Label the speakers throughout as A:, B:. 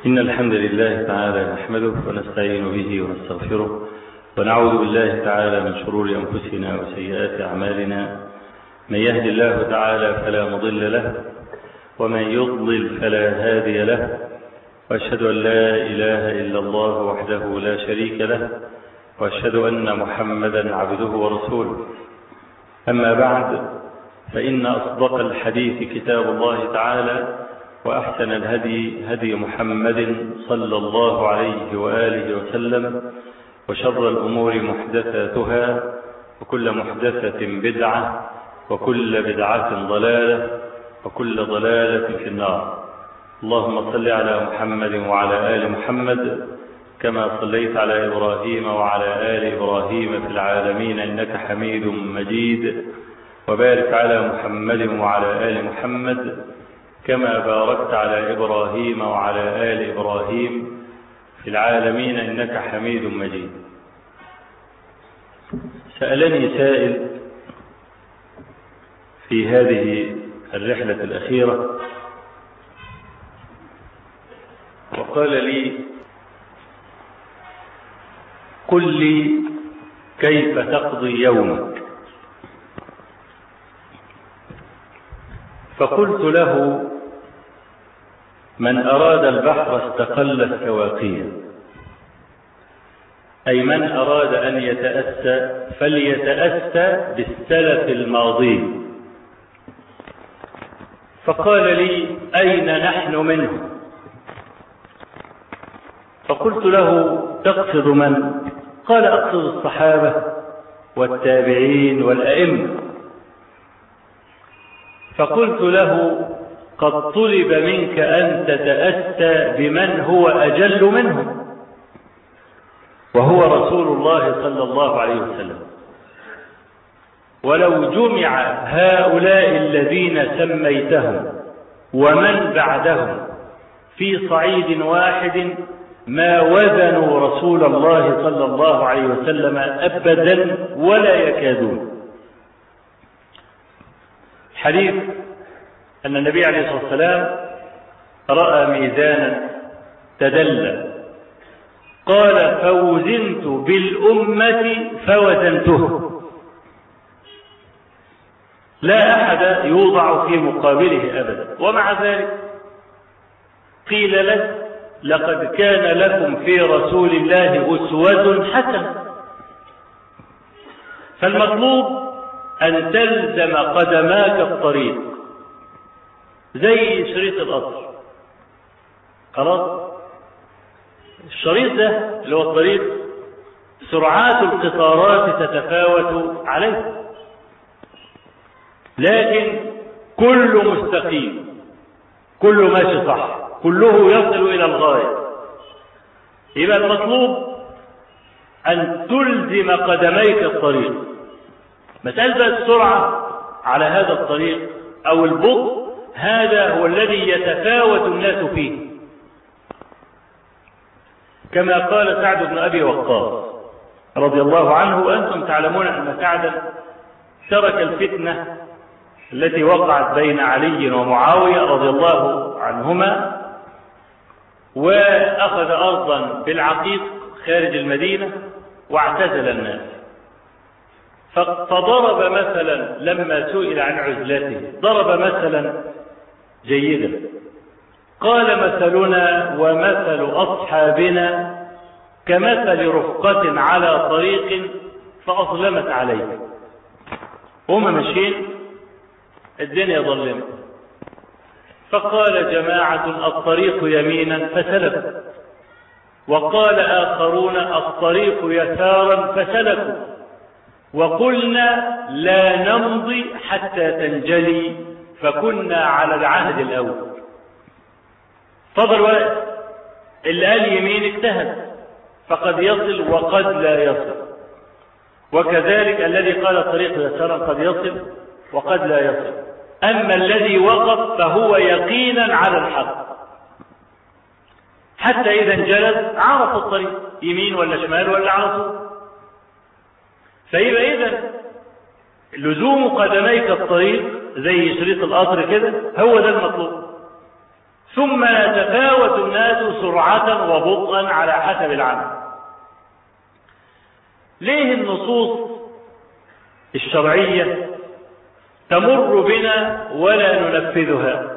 A: إن الحمد لله تعالى نحمده ونستعين به ونستغفره ونعوذ بالله تعالى من شرور أنفسنا وسيئات أعمالنا من يهد الله تعالى فلا مضل له ومن يضلل فلا هادي له وأشهد أن لا إله إلا الله وحده لا شريك له وأشهد أن محمدا عبده ورسوله أما بعد فإن أصدق الحديث كتاب الله تعالى وأحسن الهدي هدي محمد صلى الله عليه وآله وسلم وشر الأمور محدثاتها وكل محدثة بدعة وكل بدعة ضلالة وكل ضلالة في النار اللهم صل على محمد وعلى آل محمد كما صليت على إبراهيم وعلى آل إبراهيم في العالمين إنك حميد مجيد وبارك على محمد وعلى آل محمد كما باركت على إبراهيم وعلى آل إبراهيم في العالمين إنك حميد مجيد سألني سائل في هذه الرحلة الأخيرة وقال لي قل لي كيف تقضي يومك فقلت له من أراد البحر استقلت سواقيه أي من أراد أن يتأسى فليتأسى بالسلف الماضي فقال لي أين نحن منه فقلت له تقصد من قال أقصد الصحابة والتابعين والأئمة فقلت له قد طلب منك أن تتأسى بمن هو أجل منهم وهو رسول الله صلى الله عليه وسلم ولو جمع هؤلاء الذين سميتهم ومن بعدهم في صعيد واحد ما وزنوا رسول الله صلى الله عليه وسلم أبدا ولا يكادون حديث أن النبي عليه الصلاة والسلام رأى ميزانا تدلى قال فوزنت بالأمة فوزنته لا أحد يوضع في مقابله أبدا ومع ذلك قيل له لقد كان لكم في رسول الله أسوة حسنة فالمطلوب أن تلزم قدماك الطريق زي شريط القطر خلاص الشريط ده اللي هو الطريق سرعات القطارات تتفاوت عليه لكن كله مستقيم كله ماشي صح كله يصل إلى الغاية يبقى المطلوب أن تلزم قدميك الطريق مسألة السرعة على هذا الطريق أو البطء هذا هو الذي يتفاوت الناس فيه كما قال سعد بن أبي وقاص رضي الله عنه وأنتم تعلمون أن سعدا ترك الفتنة التي وقعت بين علي ومعاوية رضي الله عنهما وأخذ أرضا بالعقيق خارج المدينة واعتزل الناس فضرب مثلا لما سئل عن عزلته ضرب مثلا جيدا قال مثلنا ومثل أصحابنا كمثل رفقة على طريق فأظلمت عليه هم ماشيين الدنيا ظلمت فقال جماعة الطريق يمينا فسلكوا وقال آخرون الطريق يسارا فسلكوا وقلنا لا نمضي حتى تنجلي فكنا على العهد الأول فضل واقف اللي قال يمين اجتهد فقد يصل وقد لا يصل وكذلك الذي قال الطريق يسارا قد يصل وقد لا يصل أما الذي وقف فهو يقينا على الحق حتى إذا انجلس عرف الطريق يمين ولا شمال ولا على طول فيبقى إذا لزوم قدميك الطريق زي شريط القطر كده هو ده المطلوب ثم يتفاوت الناس سرعة وبطئا على حسب العمل ليه النصوص الشرعية تمر بنا ولا ننفذها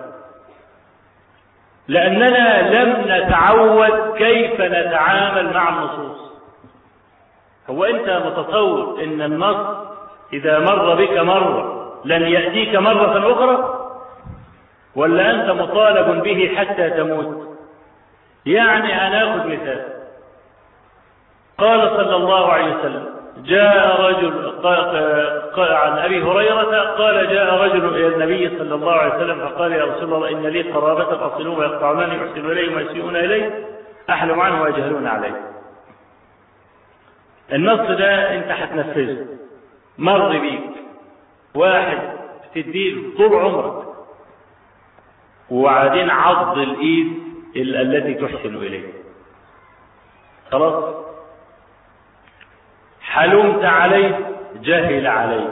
A: لأننا لم نتعود كيف نتعامل مع النصوص هو أنت متصور أن النص إذا مر بك مرة لن يأتيك مرة أخرى ولا أنت مطالب به حتى تموت يعني هناخذ مثال قال صلى الله عليه وسلم جاء رجل عن أبي هريرة قال جاء رجل إلى النبي صلى الله عليه وسلم فقال يا رسول الله إن لي قرابة أصلون ويقطعونني يحسنون إلي ويسيئون إلي أحلم عنه ويجهلون عليه النص ده أنت هتنفذه مر بيك واحد تديله طول عمرك وبعدين عض الإيد التي تحسن إليه خلاص حلمت عليه جهل عليك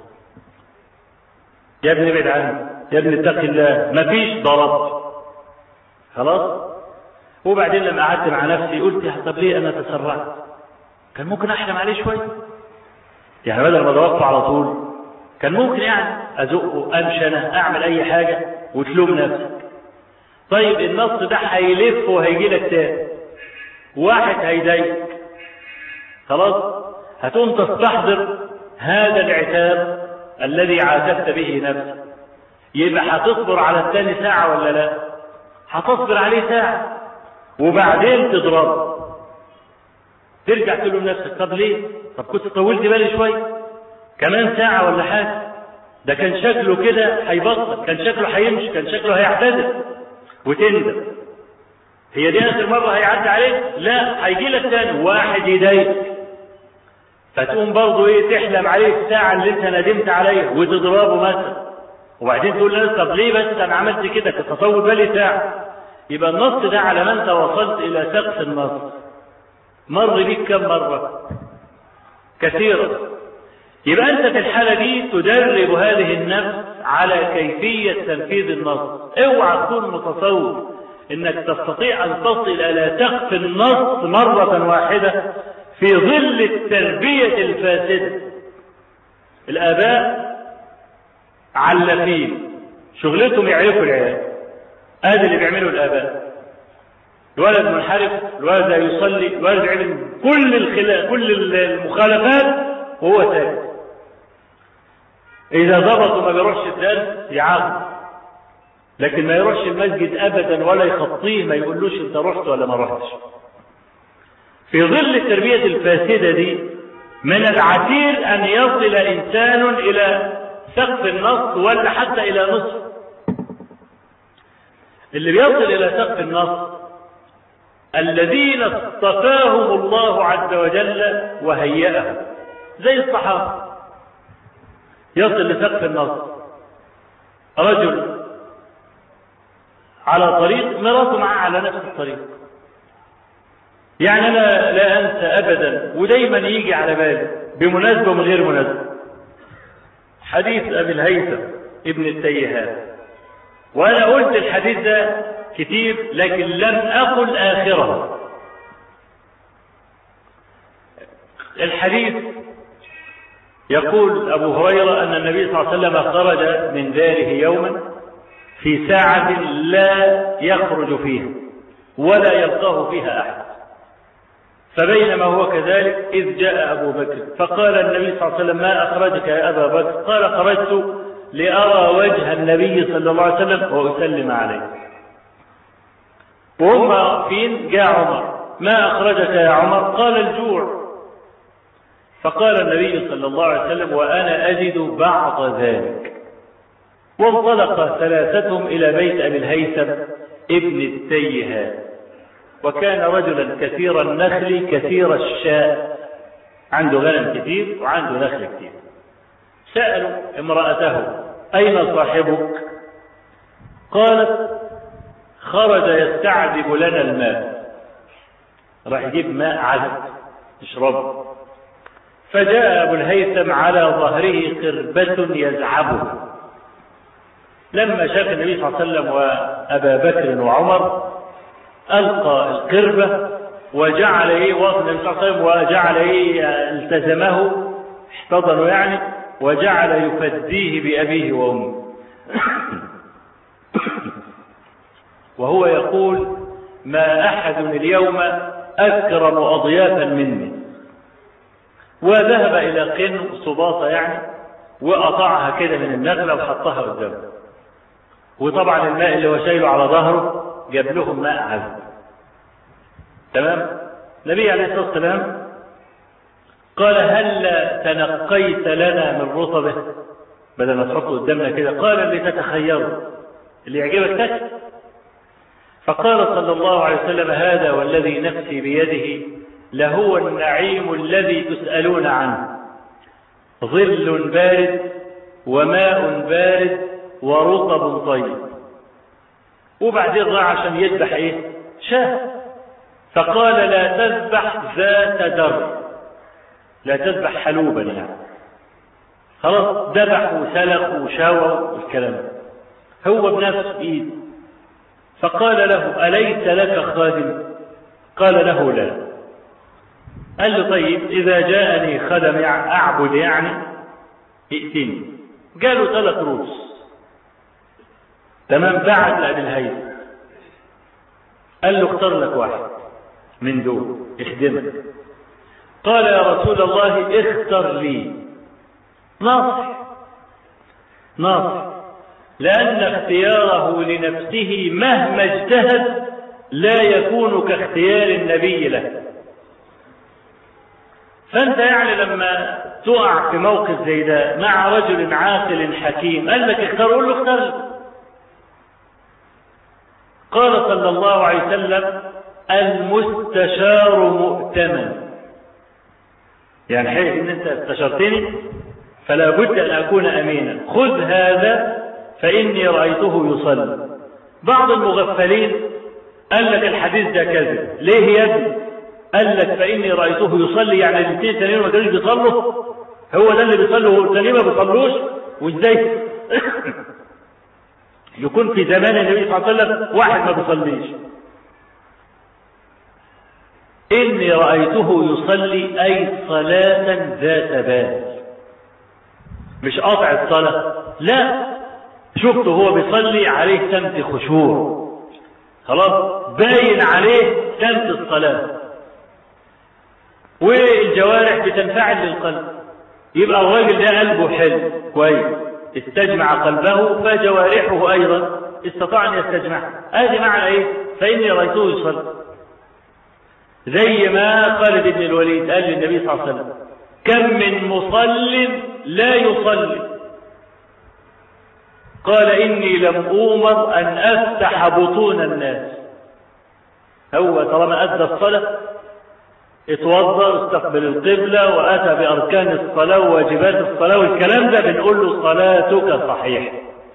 A: يا ابني ابعد عنه يا ابني اتق الله مفيش ضرب خلاص وبعدين لما قعدت مع نفسي قلت يا طب ليه انا تسرعت كان ممكن احلم عليه شويه يعني بدل ما ضربته على طول كان ممكن يعني ازقه امشي انا اعمل اي حاجه وتلوم نفسك طيب النص ده هيلف وهيجي لك تاني واحد هيضايقك خلاص هتقوم تستحضر هذا العتاب الذي عاتبت به نفسك يبقى هتصبر على الثاني ساعة ولا لا هتصبر عليه ساعة وبعدين تضرب ترجع تقول لنفسك طب ليه طب كنت طولت بالي شوية كمان ساعة ولا حاجة ده كان شكله كده هيبطل كان شكله هيمشي كان شكله هيعتذر وتندم هي دي اخر مره هيعدي عليك لا هيجي لك تاني واحد يضايقك فتقوم برضه ايه تحلم عليه الساعه اللي انت ندمت عليها وتضربه مثلا وبعدين تقول لنفسك طب ليه بس انا عملت كده كنت اطول بالي ساعه يبقى النص ده على ما انت وصلت الى سقف النص مر بيك كم مره كثيرا يبقى انت في الحاله دي تدرب هذه النفس على كيفيه تنفيذ النص اوعى تكون متصور انك تستطيع ان تصل الى سقف النص مره واحده في ظل التربيه الفاسده الاباء علافين شغلتهم يعرفوا العيال ادي اللي بيعمله الاباء الولد منحرف الولد لا يصلي الولد علم كل الخلاف كل المخالفات وهو ساكت اذا ضبط وما بيروحش الدرس يعاقب لكن ما يروحش المسجد ابدا ولا يخطيه ما يقولوش انت رحت ولا ما رحتش في ظل التربيه الفاسده دي من العسير ان يصل انسان الى سقف النص ولا حتى الى نصف اللي بيصل الى سقف النص الذين اصطفاهم الله عز وجل وهيأهم زي الصحابة يصل لسقف النص رجل على طريق مراته معاه على نفس الطريق يعني انا لا انسى ابدا ودايما يجي على بالي بمناسبه ومن غير مناسبه حديث ابي الهيثم ابن التيهات وانا قلت الحديث ده كتير لكن لم اقل اخره الحديث يقول ابو هريره ان النبي صلى الله عليه وسلم خرج من داره يوما في ساعه لا يخرج فيها ولا يلقاه فيها احد فبينما هو كذلك اذ جاء ابو بكر فقال النبي صلى الله عليه وسلم ما اخرجك يا ابا بكر قال خرجت لارى وجه النبي صلى الله عليه وسلم واسلم عليه وهم واقفين جاء عمر ما أخرجك يا عمر قال الجوع فقال النبي صلى الله عليه وسلم وأنا أجد بعض ذلك وانطلق ثلاثتهم إلى بيت أبي الهيثم ابن التيهات وكان رجلا كثير النخل كثير الشاء عنده غنم كثير وعنده نخل كثير سألوا امرأته أين صاحبك قالت خرج يستعذب لنا الماء راح يجيب ماء عذب يشربه فجاء ابو الهيثم على ظهره قربة يزعبه لما شاف النبي صلى الله عليه وسلم وابا بكر وعمر ألقى القربة وجعل ايه وصل النبي صلى الله عليه وسلم وجعل ايه التزمه احتضنه يعني وجعل يفديه بأبيه وأمه وهو يقول ما أحد اليوم أكرم أضيافا مني وذهب إلى قن صباطة يعني وقطعها كده من النخلة وحطها قدامه وطبعا الماء اللي هو شايله على ظهره جاب لهم ماء عذب تمام النبي عليه الصلاة والسلام قال هل تنقيت لنا من رطبه بدل ما تحطه قدامنا كده قال اللي تتخيروا اللي يعجبك تاكل فقال صلى الله عليه وسلم هذا والذي نفسي بيده لهو النعيم الذي تسألون عنه ظل بارد وماء بارد ورطب طيب وبعدين راح عشان يذبح ايه شاه فقال لا تذبح ذات در لا تذبح حلوبا يعني خلاص ذبح وسلخ وشوى والكلام هو بنفس ايد فقال له أليس لك خادم قال له لا قال له طيب إذا جاءني خدم أعبد يعني ائتني قالوا ثلاث روس تمام بعد لأبي الهيثم قال له اختار لك واحد من دول اخدمك قال يا رسول الله اختر لي ناصح ناصح لأن اختياره لنفسه مهما اجتهد لا يكون كاختيار النبي له فأنت يعني لما تقع في موقف زي ده مع رجل عاقل حكيم قال لك اختار قول له اختار قال صلى الله عليه وسلم المستشار مؤتمن يعني حيث ان انت استشرتني فلا بد ان اكون امينا خذ هذا فاني رايته يصلي بعض المغفلين قال لك الحديث ده كذب ليه يا ابني قال لك فاني رايته يصلي يعني الاثنين تانيين ما كانوش بيصلوا هو ده اللي بيصلوا والتانيين ما بيصلوش وازاي يكون في زمان النبي صلى الله عليه وسلم واحد ما بيصليش إني رأيته يصلي أي صلاة ذات بال مش قاطع الصلاة لا شفته هو بيصلي عليه سمت خشوع خلاص باين عليه سمت الصلاة والجوارح بتنفعل للقلب يبقى الراجل ده قلبه حلو كويس استجمع قلبه فجوارحه أيضا استطاع أن يستجمعها هذه معنى إيه فإني رأيته يصلي زي ما خالد بن الوليد قال للنبي صلى الله عليه وسلم كم من مصل لا يصلي قال إني لم أومر أن أفتح بطون الناس هو طالما أدى الصلاة اتوضا استقبل القبلة وأتى بأركان الصلاة وواجبات الصلاة والكلام ده بنقول له صلاتك صحيحة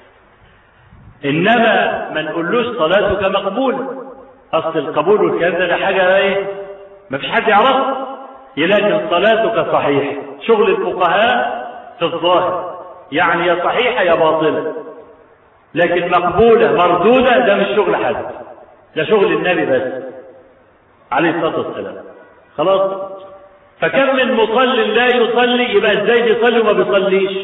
A: إنما ما نقولوش صلاتك مقبولة أصل القبول والكلام ده, ده حاجة إيه ما فيش حد يعرفه لكن صلاتك صحيحة شغل الفقهاء في الظاهر يعني يا صحيحة يا باطلة لكن مقبولة مردودة ده مش شغل حد ده شغل النبي بس عليه الصلاة والسلام خلاص فكم من مصل لا يصلي يبقى ازاي بيصلي وما بيصليش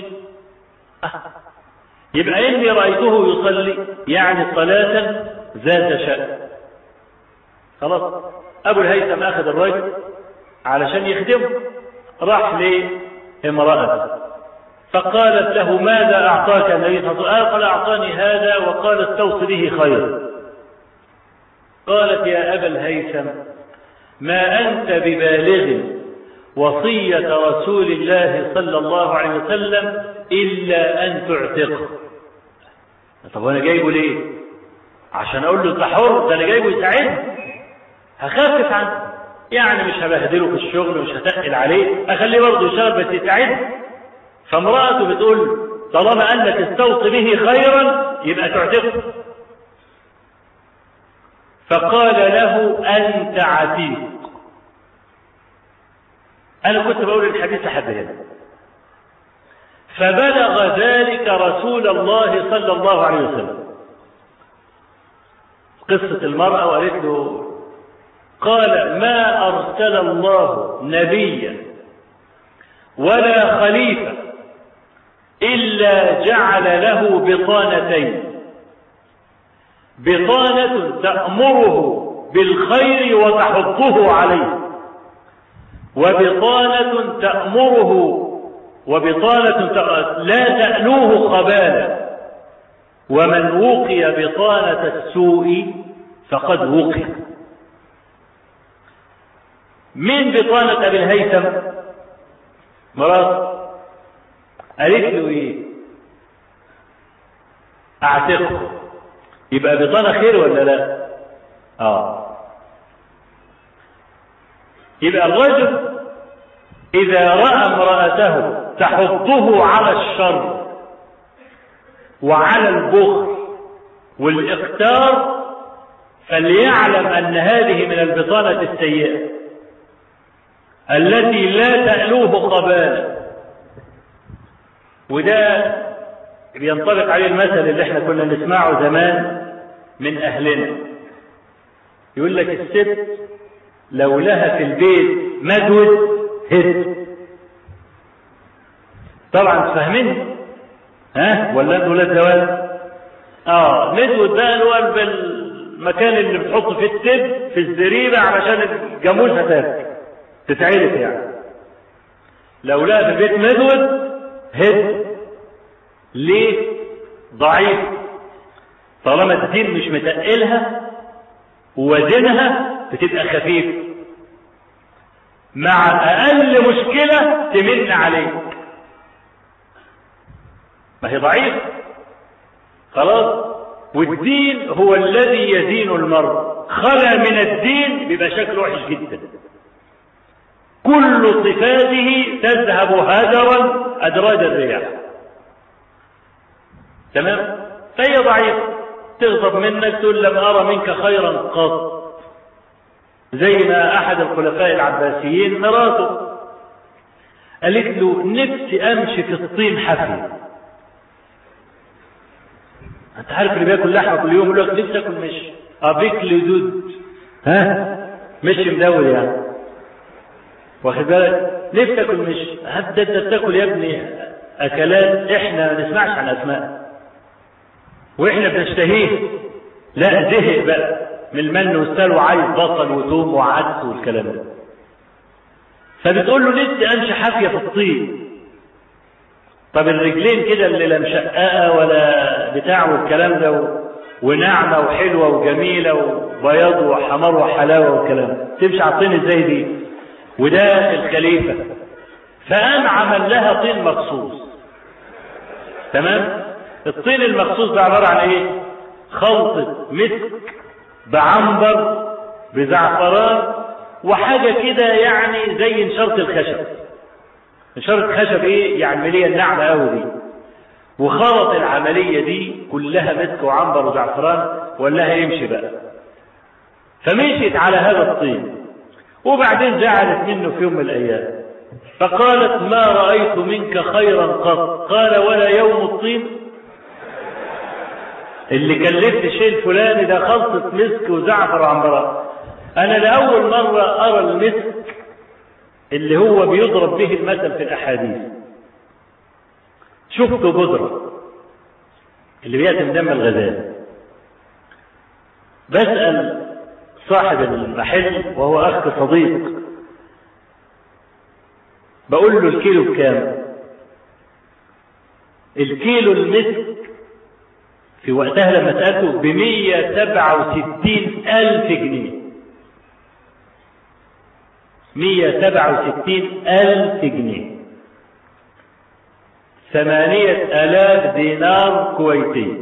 A: يبقى اني رأيته يصلي يعني صلاة ذات شأن خلاص ابو الهيثم اخذ الرجل علشان يخدمه راح لامرأة فقالت له ماذا اعطاك النبي صلى الله عليه وسلم قال اعطاني هذا وقال استوص به خيرا قالت يا ابا الهيثم ما انت ببالغ وصية رسول الله صلى الله عليه وسلم الا ان تعتقه طب وانا جايبه ليه عشان اقول له انت حر ده انا جايبه يساعدني هخفف عنه يعني مش هبهدله في الشغل مش هتقل عليه اخليه برضه يشتغل بس يساعدني فامرأته بتقول طالما انك استوص به خيرا يبقى تعتقه فقال له انت عتيق انا كنت بقول الحديث لحد هنا فبلغ ذلك رسول الله صلى الله عليه وسلم قصة المرأة وقالت له قال ما أرسل الله نبيا ولا خليفة إلا جعل له بطانتين بطانة تأمره بالخير وتحضه عليه وبطانة تأمره وبطانة لا تألوه خبالا ومن وقي بطانة السوء فقد وقي من بطانة أبي الهيثم مرات قالت له ايه اعتقه يبقى بطانة خير ولا لا اه يبقى الرجل اذا رأى امرأته تحضه على الشر وعلى البخل والاختار فليعلم ان هذه من البطانة السيئة التي لا تألوه قبالا وده بينطبق عليه المثل اللي احنا كنا نسمعه زمان من اهلنا يقول لك الست لو لها في البيت مدود هد طبعا فاهمين ها ولا انتوا ولاد زواج اه مدود ده اللي هو المكان اللي بتحط فيه التب في الزريبه علشان الجاموسه تاكل تتعرف يعني لو لها في البيت مدود هد ليه ضعيف طالما الدين مش متقلها ووزنها بتبقى خفيف مع اقل مشكلة تمن عليك ما هي ضعيف خلاص والدين هو الذي يزين المرء خلى من الدين بيبقى شكله وحش جدا كل صفاته تذهب هدرا أدراج الرياح تمام فهي ضعيفة تغضب منك تقول لم أرى منك خيرا قط زي ما أحد الخلفاء العباسيين مراته قالت له نفسي أمشي في الطين حفي أنت عارف اللي بياكل لحمة كل يوم يقول لك نفسي أكل مشي أبيك دود ها مشي مدور يعني واخد بالك ليه بتاكل مش حتى انت بتاكل يا ابني اكلات احنا ما نسمعش عن اسماء واحنا بنشتهيه لا زهق بقى من المن والسلوى عايز بصل وثوم وعدس والكلام ده فبتقول له نفسي امشي حافيه في الطين طب الرجلين كده اللي لا مشققه ولا بتاع والكلام ده وناعمه وحلوه وجميله وبياض وحمار وحلاوه والكلام تمشي على الطين ازاي دي وده الخليفة فقام عمل لها طين مخصوص تمام الطين المخصوص ده عبارة عن ايه خلطة مسك بعنبر بزعفران وحاجة كده يعني زي نشارة الخشب نشارة الخشب ايه يعني عملية الناعمة قوي دي وخلط العملية دي كلها مسك وعنبر وزعفران وقال لها يمشي بقى فمشيت على هذا الطين وبعدين زعلت منه في يوم من الأيام فقالت ما رأيت منك خيرا قط قال ولا يوم الطين اللي كلفت الشيء الفلاني ده خلطة مسك وزعفر وعنبرات أنا لأول مرة أرى المسك اللي هو بيضرب به المثل في الأحاديث شفته بودرة اللي بيأتي من دم الغزال بسأل صاحب المحل وهو أخ صديق بقول له الكيلو بكام الكيلو المسك في وقتها لما سألته بمية سبعة وستين ألف جنيه مية سبعة وستين ألف جنيه ثمانية آلاف دينار كويتي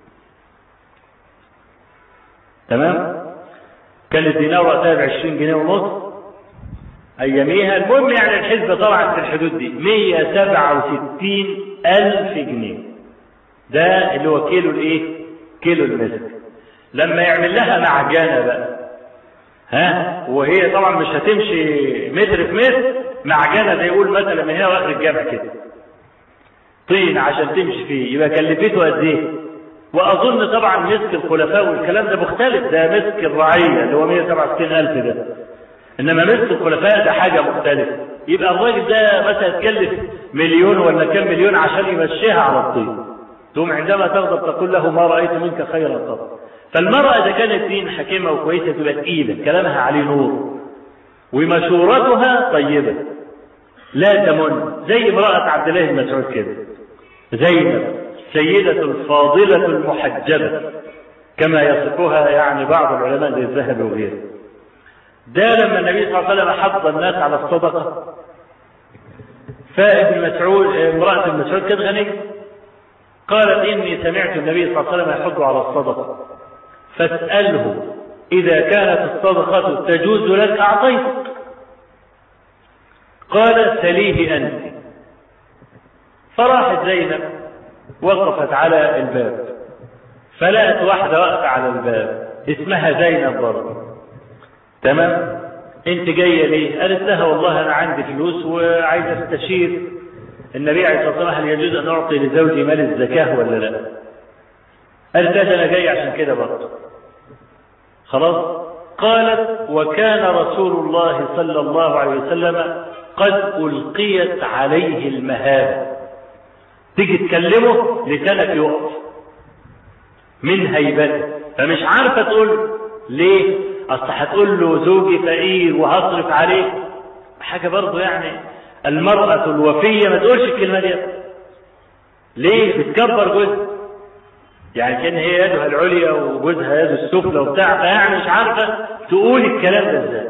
A: تمام كان الدينار وقتها ب 20 جنيه ونص اياميها المهم يعني الحسبه طلعت في الحدود دي 167 الف جنيه ده اللي هو كيلو الايه كيلو المسك لما يعمل لها معجنه بقى ها وهي طبعا مش هتمشي متر في متر معجنه ده يقول مثلا من هنا واخر الجامع كده طين عشان تمشي فيه يبقى كلفته قد ايه وأظن طبعا مسك الخلفاء والكلام ده مختلف ده مسك الرعية اللي هو 167 ألف ده إنما مسك الخلفاء ده حاجة مختلفة يبقى الراجل ده مثلا تكلف مليون ولا كم مليون عشان يمشيها على الطين ثم عندما تغضب تقول له ما رأيت منك خيرا قط فالمرأة إذا كانت دين حكيمة وكويسة تبقى تقيلة كلامها عليه نور ومشورتها طيبة لا تمن زي امرأة عبد الله بن مسعود كده زينب سيدة الفاضلة المحجبة كما يصفها يعني بعض العلماء زي الذهبي وغيره ده لما النبي صلى الله عليه وسلم حض الناس على الصدقة فابن مسعود امرأة ابن مسعود كانت غنية قالت إني سمعت النبي صلى الله عليه وسلم يحض على الصدقة فاسأله إذا كانت الصدقة تجوز لك أعطيتك قال سليه أنت فراحت زينب وقفت على الباب فلقت واحدة واقفة على الباب اسمها زينب برضه تمام انت جاية ليه قالت لها والله انا عندي فلوس وعايز استشير النبي عليه الصلاة والسلام هل يجوز ان اعطي لزوجي مال الزكاة ولا لا قالت لها انا جاي عشان كده برضه خلاص قالت وكان رسول الله صلى الله عليه وسلم قد ألقيت عليه المهابة تيجي تكلمه لسانك يقف من هيبته فمش عارفة تقول ليه أصل هتقول له زوجي فقير وهصرف عليه حاجة برضه يعني المرأة الوفية ما تقولش الكلمة دي ليه بتكبر جوزها يعني كان هي يدها العليا وجوزها يده السفلى وبتاع فيعني مش عارفة تقول الكلام ده ازاي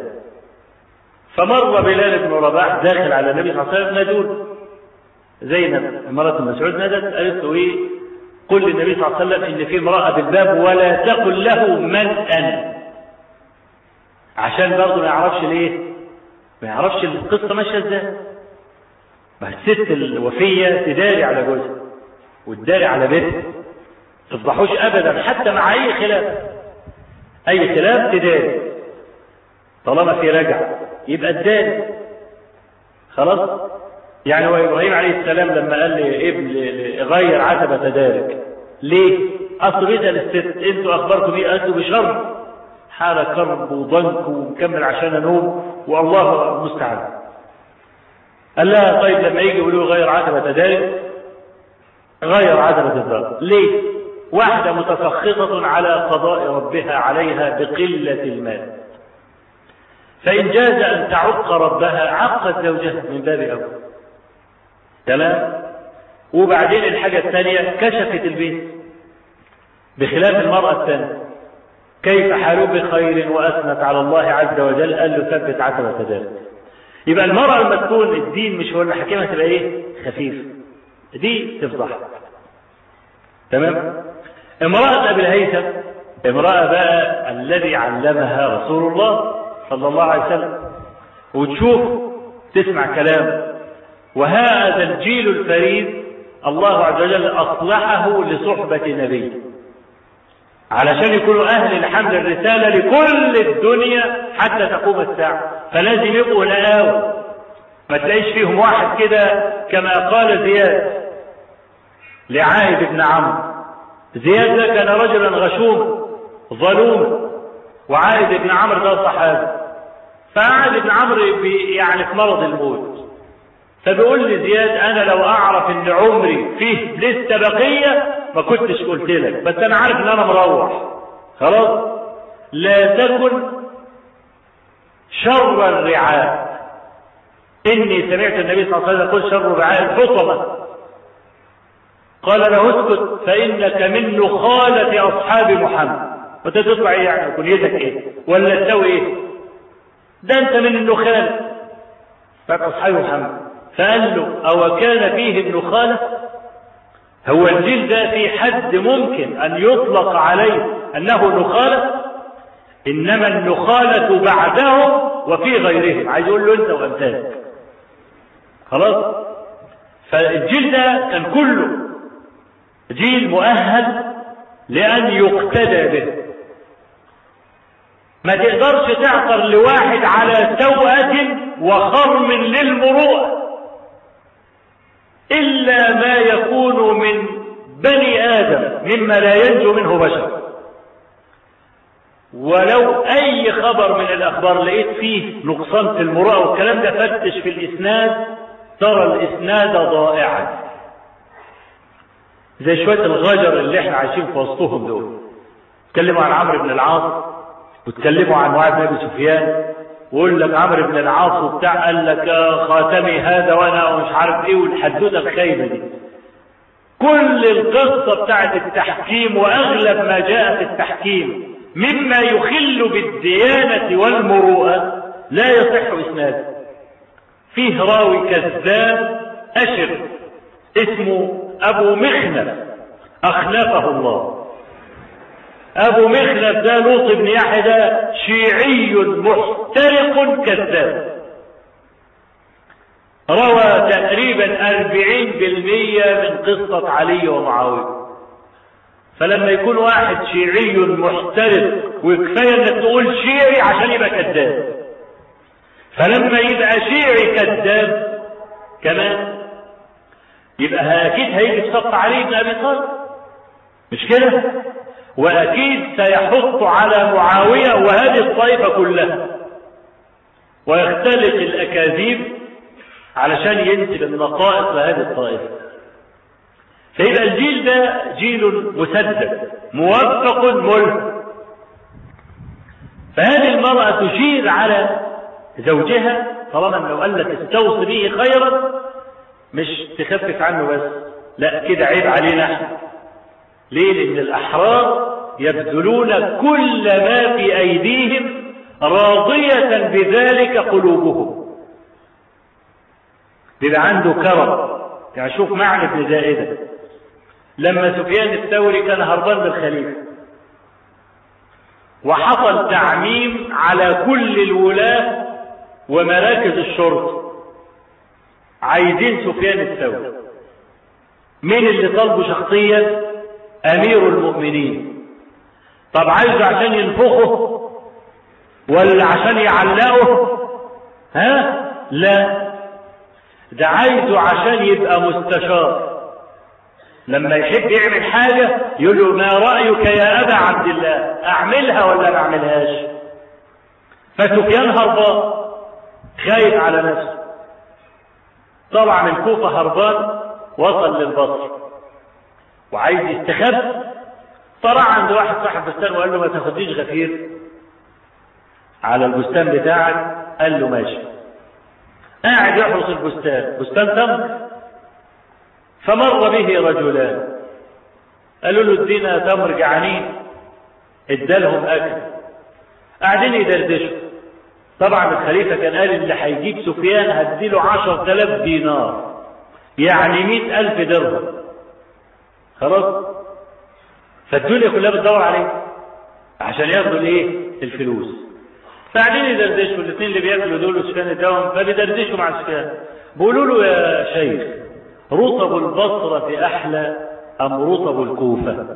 A: فمر بلال بن رباح داخل على النبي صلى الله عليه وسلم نادول زينب امرأة مسعود نادت قالت له ايه قل للنبي صلى الله عليه وسلم ان في امرأة بالباب ولا تقل له من أنا عشان برضه ما يعرفش ليه ما يعرفش القصة ماشية ازاي ما الست الوفية تداري على جوزها وتداري على بيتها تفضحوش ابدا حتى مع اي خلاف اي خلاف تداري طالما في رجع يبقى الداري خلاص يعني هو ابراهيم عليه السلام لما قال لابن غير عتبة دارك ليه اصل بيسال الست انتوا اخباركم ايه قالت له بشر حاله كرب وضنك ومكمل عشان انوم والله المستعان قال لها طيب لما يجي يقولوا غير عتبة دارك غير عتبة الدار ليه واحدة متسخطة على قضاء ربها عليها بقلة المال فإن جاز أن تعق ربها عقت زوجها من باب أول تمام وبعدين الحاجة الثانية كشفت البيت بخلاف المرأة الثانية كيف حالوا بخير وأثنت على الله عز وجل قال له ثبت عتبة ذلك يبقى المرأة لما تكون الدين مش هو اللي حكيمها تبقى ايه خفيف دي تفضح تمام امرأة أبي الهيثم امرأة بقى الذي علمها رسول الله صلى الله عليه وسلم وتشوف تسمع كلام وهذا الجيل الفريد الله عز وجل أصلحه لصحبة نبي علشان يكونوا أهل الحمل الرسالة لكل الدنيا حتى تقوم الساعة فلازم يبقوا نقاوة ما تلاقيش فيهم واحد كده كما قال زياد لعائد بن عمرو زياد ده كان رجلا غشوم ظلوم وعائد بن عمرو ده صحابي فعائد بن عمرو يعني في مرض الموت فبيقول لي زياد انا لو اعرف ان عمري فيه لسه بقيه ما كنتش قلت لك بس انا عارف ان انا مروح خلاص لا تكن شر الرعاء اني سمعت النبي صلى الله عليه وسلم يقول شر الرعاء الحطمه قال له اسكت فانك من نخاله اصحاب محمد وانت تطلع ايه يعني كليتك ايه ولا تسوي ايه ده انت من النخاله بتاعت اصحاب محمد فقال له او كان فيه النخاله هو الجيل ده في حد ممكن ان يطلق عليه انه نخاله انما النخاله بعدهم وفي غيرهم عايز يقول له انت وامثالك خلاص فالجيل ده كان كله جيل مؤهل لان يقتدى به ما تقدرش تعثر لواحد على توأة وخرم للمروءة إلا ما يكون من
B: بني آدم مما لا ينجو منه بشر ولو أي خبر من الأخبار لقيت فيه نقصان في المروءة والكلام ده فتش في الإسناد ترى الإسناد ضائعا زي شوية الغجر اللي احنا عايشين في وسطهم دول اتكلموا عن عمرو بن العاص واتكلموا عن معاذ بن ابي سفيان ويقول لك عمرو بن العاص وبتاع قال لك خاتمي هذا وانا ومش عارف ايه والحدوته الخايبه دي كل القصه بتاعت التحكيم واغلب ما جاء في التحكيم مما يخل بالديانه والمروءه لا يصح اسناده فيه راوي كذاب اشر اسمه ابو مخنف اخلفه الله ابو مخلف ده لوط بن يحيى ده شيعي محترق كذاب روى تقريبا أربعين بالمية من قصة علي ومعاوية فلما يكون واحد شيعي محترق وكفاية انك تقول شيعي عشان يبقى كذاب فلما يبقى شيعي كذاب كمان يبقى اكيد هيجي في صف علي بن ابي طالب مش كده واكيد سيحط على معاوية وهذه الطائفة كلها ويختلق الاكاذيب علشان ينسب النقائص لهذه الطائفة فيبقى الجيل ده جيل مسدد موفق ملهم فهذه المرأة تشير على زوجها طالما لو قال لك استوصي به خيرا مش تخفف عنه بس لا كده عيب علينا احنا ليه لان الاحرار يبذلون كل ما في ايديهم راضية بذلك قلوبهم بيبقى عنده كرم يعني شوف معنى ابن زائدة لما سفيان الثوري كان هربان بالخليفة وحصل تعميم على كل الولاة ومراكز الشرطة عايزين سفيان الثوري مين اللي طلبه شخصيا امير المؤمنين طب عايزه عشان ينفخه ولا عشان يعلقه ها لا ده عايزه عشان يبقى مستشار لما يحب يعمل حاجة يقول له ما رأيك يا أبا عبد الله أعملها ولا ما أعملهاش فسفيان هربان خايف على نفسه طبعا من الكوفة هربان وصل للبصر وعايز يستخبى طلع عند واحد صاحب بستان وقال له ما تاخديش غفير على البستان بتاعك قال له ماشي قاعد يحرس البستان بستان تمر فمر به رجلان قالوا له ادينا تمر جعانين ادالهم اكل قاعدين يدردشوا طبعا الخليفه كان قال اللي هيجيب سفيان هديله عشر تلاف دينار يعني مئة ألف درهم خلاص فالدنيا كلها بتدور عليه عشان ياخدوا الايه الفلوس فقاعدين يدردشوا الاثنين اللي بياكلوا دول سفيان الدوام فبيدردشوا مع سفيان بيقولوا له يا شيخ رطب البصرة أحلى أم رطب الكوفة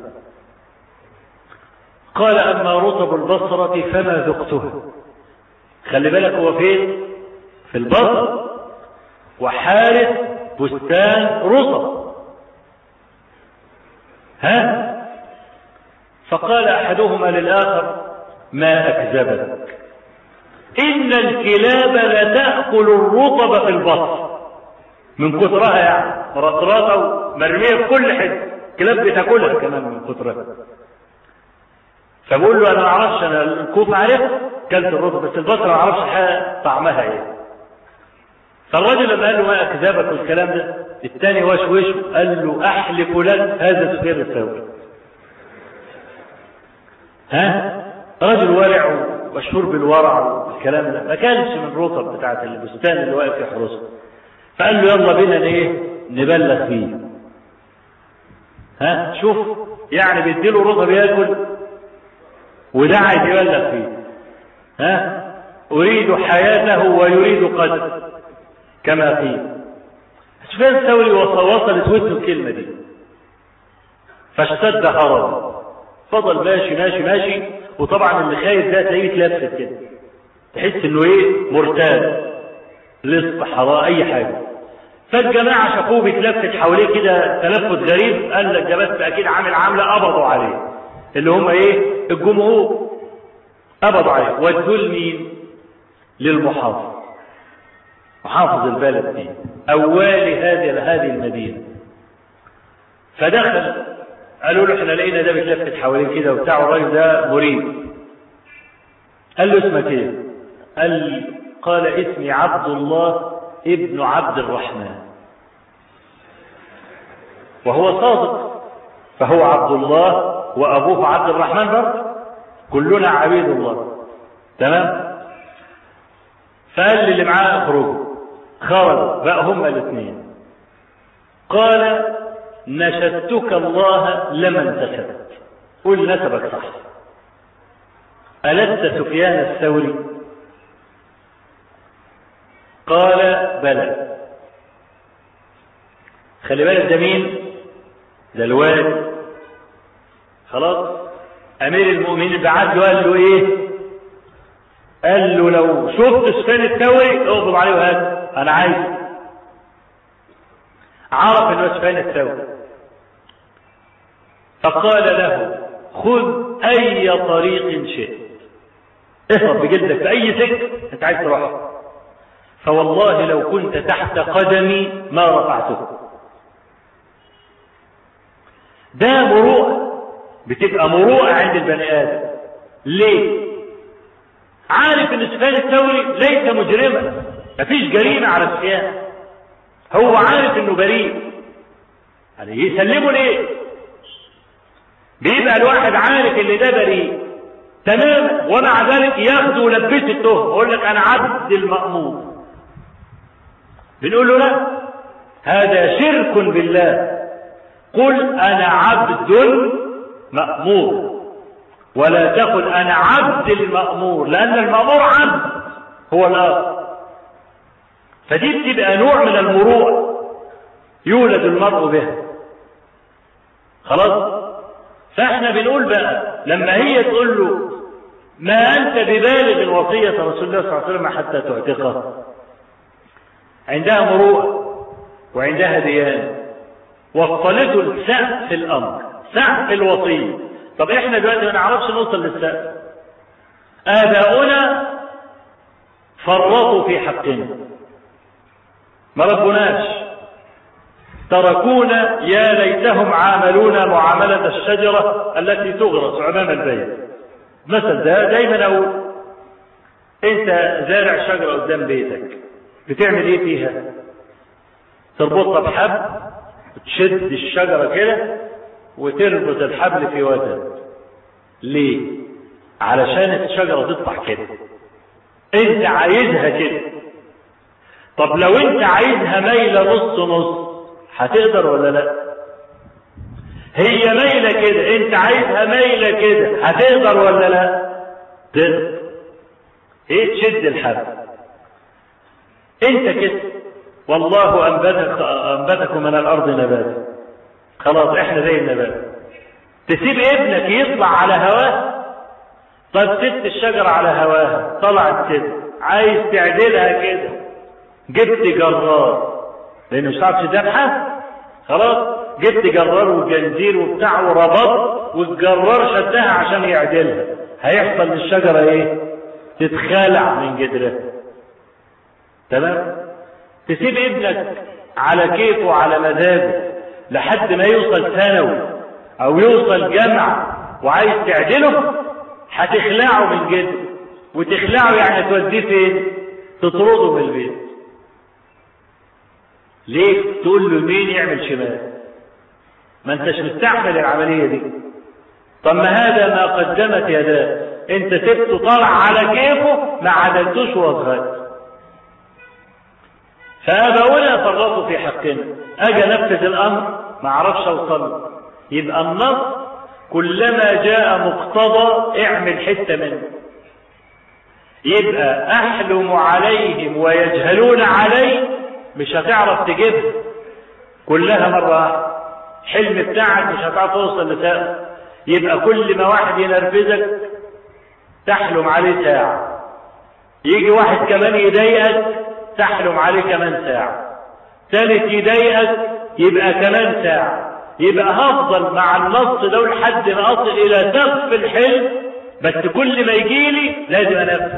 B: قال أما رطب البصرة فما ذقته خلي بالك هو فين في البصر وحارس بستان رطب ها فقال أحدهما للآخر ما أكذبك إن الكلاب لتأكل الرطب في البصر من كثرها يعني مرطرطة ومرمية في كل حتة كلاب بتاكلها كمان من كثرها فبقول له انا ما اعرفش انا الكوفة عرفت كلت الرطب بس البصرة ما اعرفش طعمها ايه فالراجل لما قال له ما اكذبك والكلام ده الثاني وشوش قال له احلف لك هذا سفيان الثوري ها رجل ورع ومشهور بالورع والكلام ده ما كانش من الرطب بتاعت البستان اللي واقف يحرسه فقال له يلا بينا ايه نبلغ فيه ها شوف يعني بيديله رطب ياكل وده عايز يبلغ فيه ها اريد حياته ويريد قتل كما قيل سفيان الثوري وصلت ودنه الكلمه دي فاشتد هرب فضل ماشي ماشي ماشي وطبعا اللي خايف ده تلاقيه اتلفت كده تحس انه ايه مرتاب لص حراء اي حاجه فالجماعة شافوه بيتلفت حواليه كده تلفت غريب قال لك ده بس أكيد عامل عاملة قبضوا عليه اللي هم إيه الجمهور قبضوا عليه ودوا لمين للمحافظ محافظ البلد دي أولي هذه هذه المدينة فدخل قالوا له احنا لقينا ده بيتلفت حواليه كده وبتاع الراجل ده مريد قال له اسمك ايه قال قال اسمي عبد الله ابن عبد الرحمن وهو صادق فهو عبد الله وابوه عبد الرحمن برضه كلنا عبيد الله تمام فقال لي اللي معاه اخرجوا خرجوا بقى هما الاثنين قال نشدتك الله لما انتسبت قل نسبك صح ألست سفيان الثوري قال بلى خلي بالك ده مين ده الوالد خلاص امير المؤمنين بعت له قال له ايه قال له لو شفت سفيان الثوري اغضب عليه وهات انا عايز عرف انه سفيان الثوري فقال له خذ اي طريق شئت اهرب بجلدك في اي سكه انت عايز تروح فوالله لو كنت تحت قدمي ما رفعته ده مروءه بتبقى مروءه عند البني ادم ليه عارف ان سفيان الثوري ليس مجرما مفيش جريمه على سفيان هو عارف انه بريء يعني يسلمه ليه بيبقى الواحد عارف ان ده بريء تماما ومع ذلك ياخده ولبس التهم يقول لك انا عبد المأمور بنقول له لا هذا شرك بالله قل انا عبد مأمور ولا تقل انا عبد المأمور لان المأمور عبد هو الاخر فدي بتبقى نوع من المروءة يولد المرء به خلاص فاحنا بنقول بقى لما هي تقول له ما انت ببالغ وصية رسول الله صلى الله عليه وسلم حتى تعتقه عندها مروءة وعندها ديانة وصلته السقف الامر سقف الوصية طب احنا دلوقتي ما نعرفش نوصل للسقف اباؤنا فرطوا في حقنا ما ربناش تركونا يا ليتهم عاملونا معاملة الشجرة التي تغرس أمام البيت مثل ده دايما أقول أنت زارع شجرة قدام بيتك بتعمل إيه فيها؟ تربطها بحبل وتشد الشجرة كده وتربط الحبل في وتد ليه؟ علشان الشجرة تطلع كده أنت عايزها كده طب لو أنت عايزها مايلة نص نص هتقدر ولا لا هي مايله كده انت عايزها مايله كده هتقدر ولا لا تقدر ايه تشد الحبل انت كده والله انبتك انبتكم من الارض نباتا خلاص احنا زي النبات تسيب ابنك يطلع على هواه طب سبت الشجرة على هواها طلعت كده عايز تعدلها كده جبت جرار لانه مش هتعرف تذبحها خلاص جبت جرار وجنزير وبتاع وربط والجرار شدها عشان يعدلها هيحصل للشجرة ايه تتخلع من جدرها تمام تسيب ابنك على كيفه وعلى مزاجه لحد ما يوصل ثانوي او يوصل جامعة وعايز تعدله هتخلعه من جدره وتخلعه يعني توديه فين تطرده من البيت ليه تقول له يمين يعمل شمال ما انتش مستحمل العملية دي طب ما هذا ما قدمت يداه انت سبته طالع على كيفه ما عدلتوش وهو صغير فابونا فرطوا في حقنا اجي انفذ الامر ما اعرفش اوصل يبقى النص كلما جاء مقتضى اعمل حته منه يبقى احلم عليهم ويجهلون علي مش هتعرف تجيبها كلها مرة واحدة حلم بتاعك مش هتعرف توصل لساعة يبقى كل ما واحد ينرفزك تحلم عليه ساعة يجي واحد كمان يضايقك تحلم عليه كمان ساعة ثالث يضايقك يبقى كمان ساعة يبقى هفضل مع النص ده لحد ما اصل الى سقف الحلم بس كل ما يجي لي لازم انفذ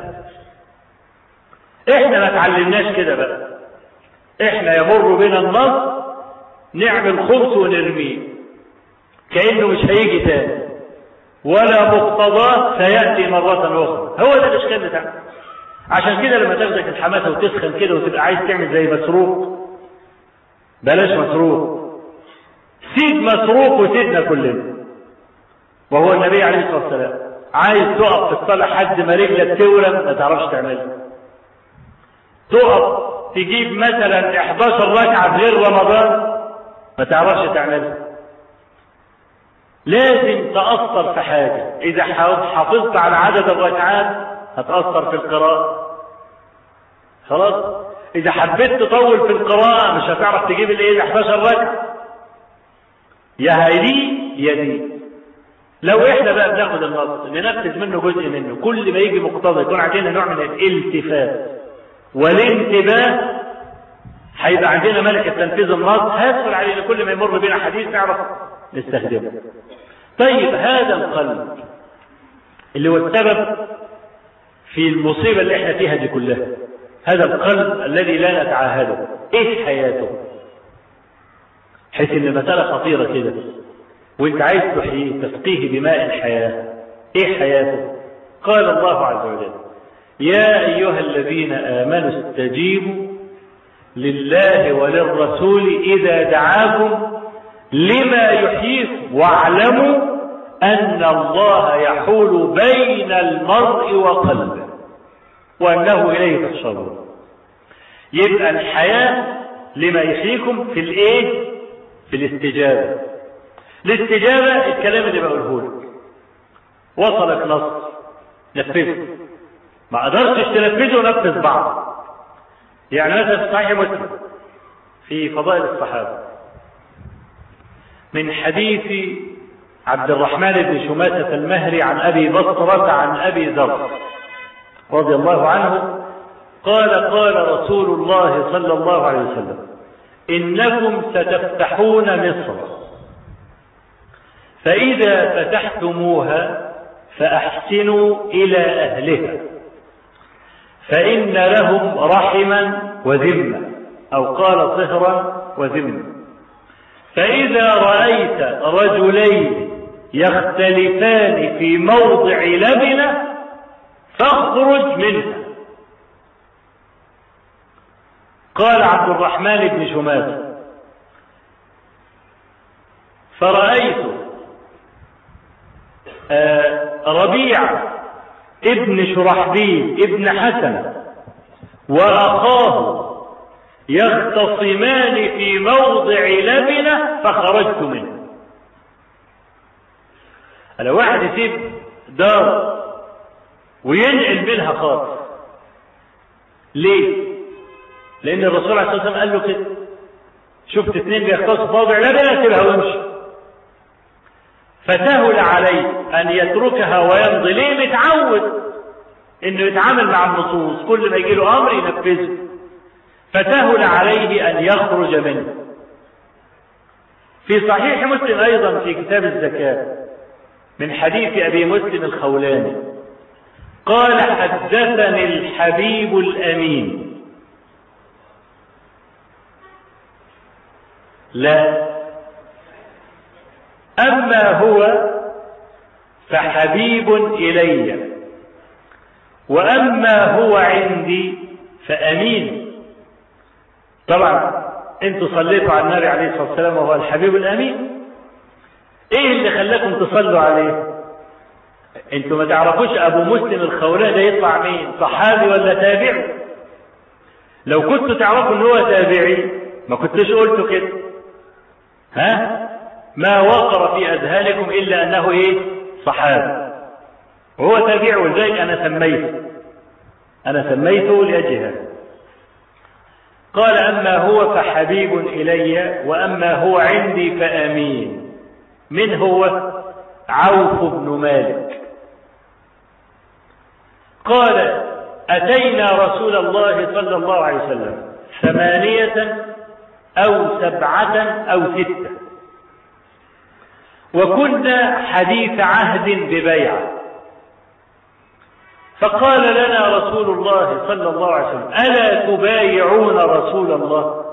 B: احنا ما اتعلمناش كده بقى احنا يمر بنا النص نعمل خمس ونرميه كأنه مش هيجي تاني ولا مقتضاه سيأتي مرة أخرى هو ده الإشكال بتاعنا عشان كده لما تاخدك الحماسة وتسخن كده وتبقى عايز تعمل زي مسروق بلاش مسروق سيد مسروق وسيدنا كلنا وهو النبي عليه الصلاة والسلام عايز تقف في الصلاة حد ما رجلك تورم ما تعرفش تعملها تقف تجيب مثلا 11 ركعة في غير رمضان ما تعرفش تعملها لازم تأثر في حاجة إذا حافظت على عدد الركعات هتأثر في القراءة خلاص إذا حبيت تطول في القراءة مش هتعرف تجيب الإيه 11 ركعة يا هيدي يا دي لو احنا بقى بناخد النص ننفذ منه جزء منه كل ما يجي مقتضى يكون عندنا نوع من الالتفات والانتباه هيبقى عندنا ملكة تنفيذ النص هيدخل علينا كل ما يمر بنا حديث نعرف نستخدمه طيب هذا القلب اللي هو السبب في المصيبة اللي احنا فيها دي كلها هذا القلب الذي لا نتعاهده ايه حياته حيث ان المسألة خطيرة كده وانت عايز تحييه تسقيه بماء الحياة ايه حياته قال الله عز وجل يا ايها الذين امنوا استجيبوا لله وللرسول اذا دعاكم لما يحييكم واعلموا ان الله يحول بين المرء وقلبه وانه اليه تحشرون يبقى الحياه لما يحييكم في الايه في الاستجابه الاستجابه الكلام اللي بقوله لك وصلك نص نفذه ما قدرتش تنفذه نفذ بعض يعني مثلا في صحيح مسلم في فضائل الصحابه من حديث عبد الرحمن بن شماسة المهري عن أبي بصرة عن أبي ذر رضي الله عنه قال قال رسول الله صلى الله عليه وسلم إنكم ستفتحون مصر فإذا فتحتموها فأحسنوا إلى أهلها فإن لهم رحما وذمة أو قال صهرا وذمة فإذا رأيت رجلين يختلفان في موضع لبنة فاخرج منها قال عبد الرحمن بن شماسة فرأيت ربيع ابن شرحبيل ابن حسن وأخاه يختصمان في موضع لبنة فخرجت منه أنا واحد يسيب دار وينقل منها خالص ليه لأن الرسول عليه الصلاة والسلام قال له كده شفت اثنين بيختصوا في موضع لبنة سيبها وامشي فسهل عليه أن يتركها ويمضي ليه متعود إنه يتعامل مع النصوص كل ما يجي له أمر ينفذه فسهل عليه أن يخرج منه في صحيح مسلم أيضا في كتاب الزكاة من حديث أبي مسلم الخولاني قال حدثني الحبيب الأمين لا أما هو فحبيب إلي وأما هو عندي فأمين طبعا انتوا صليتوا على النبي عليه الصلاة والسلام وهو الحبيب الأمين ايه اللي خلاكم تصلوا عليه انتوا ما تعرفوش ابو مسلم الخولاني ده يطلع مين صحابي ولا تابعي لو كنتوا تعرفوا ان هو تابعي ما كنتوش قلتوا كده ها ما وقر في اذهانكم الا انه ايه صحابي وهو تابعي ولذلك انا سميته انا سميته لاجل هذا قال أما هو فحبيب إلي وأما هو عندي فأمين من هو عوف بن مالك قال أتينا رسول الله صلى الله عليه وسلم ثمانية أو سبعة أو ستة وكنا حديث عهد ببيعة فقال لنا رسول الله صلى الله عليه وسلم ألا تبايعون رسول الله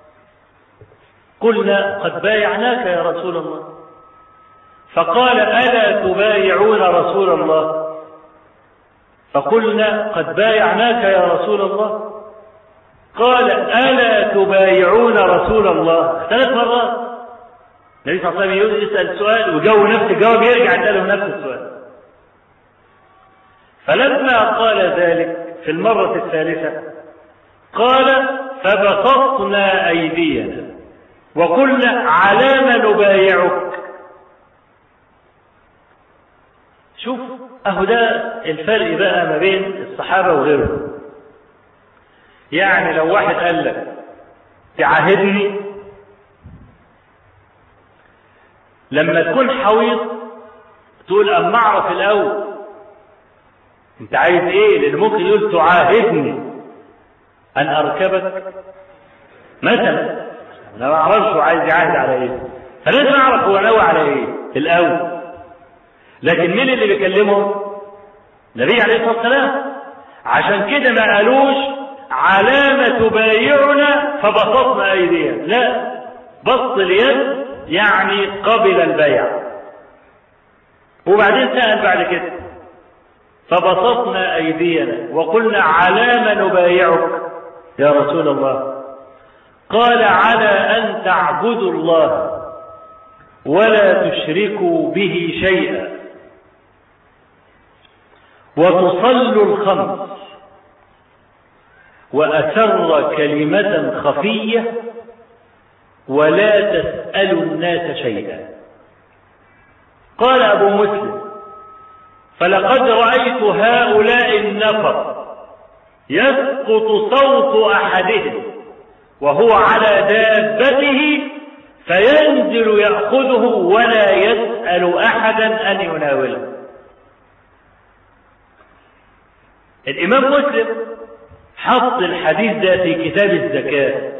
B: قلنا قد بايعناك يا رسول الله فقال ألا تبايعون رسول الله فقلنا قد بايعناك يا رسول الله قال ألا تبايعون رسول الله ثلاث مرات النبي صلى الله عليه وسلم يسأل سؤال وجاوب نفس الجواب يرجع يسأله نفس السؤال فلما قال ذلك في المرة الثالثة قال فبسطنا أيدينا وقلنا على ما نبايعك شوف اهو ده الفرق بقى ما بين الصحابة وغيرهم يعني لو واحد قال لك تعاهدني لما تكون حويط تقول اما اعرف الاول انت عايز ايه لان ممكن يقول تعاهدني ان اركبك مثلا انا ما اعرفش هو عايز يعاهد على ايه فلازم اعرف هو ناوي على ايه الاول لكن مين اللي بيكلمهم النبي عليه الصلاه والسلام عشان كده ما قالوش على ما تبايعنا فبسطنا ايدينا لا بسط اليد يعني قبل البيع وبعدين سأل بعد كده فبسطنا أيدينا وقلنا على ما نبايعك يا رسول الله قال على أن تعبدوا الله ولا تشركوا به شيئا وتصلوا الخمس وأسر كلمة خفية ولا تسألوا الناس شيئا قال أبو مسلم فلقد رأيت هؤلاء النفر يسقط صوت أحدهم وهو على دابته فينزل يأخذه ولا يسأل أحدا أن يناوله الإمام مسلم حط الحديث ده في كتاب الزكاة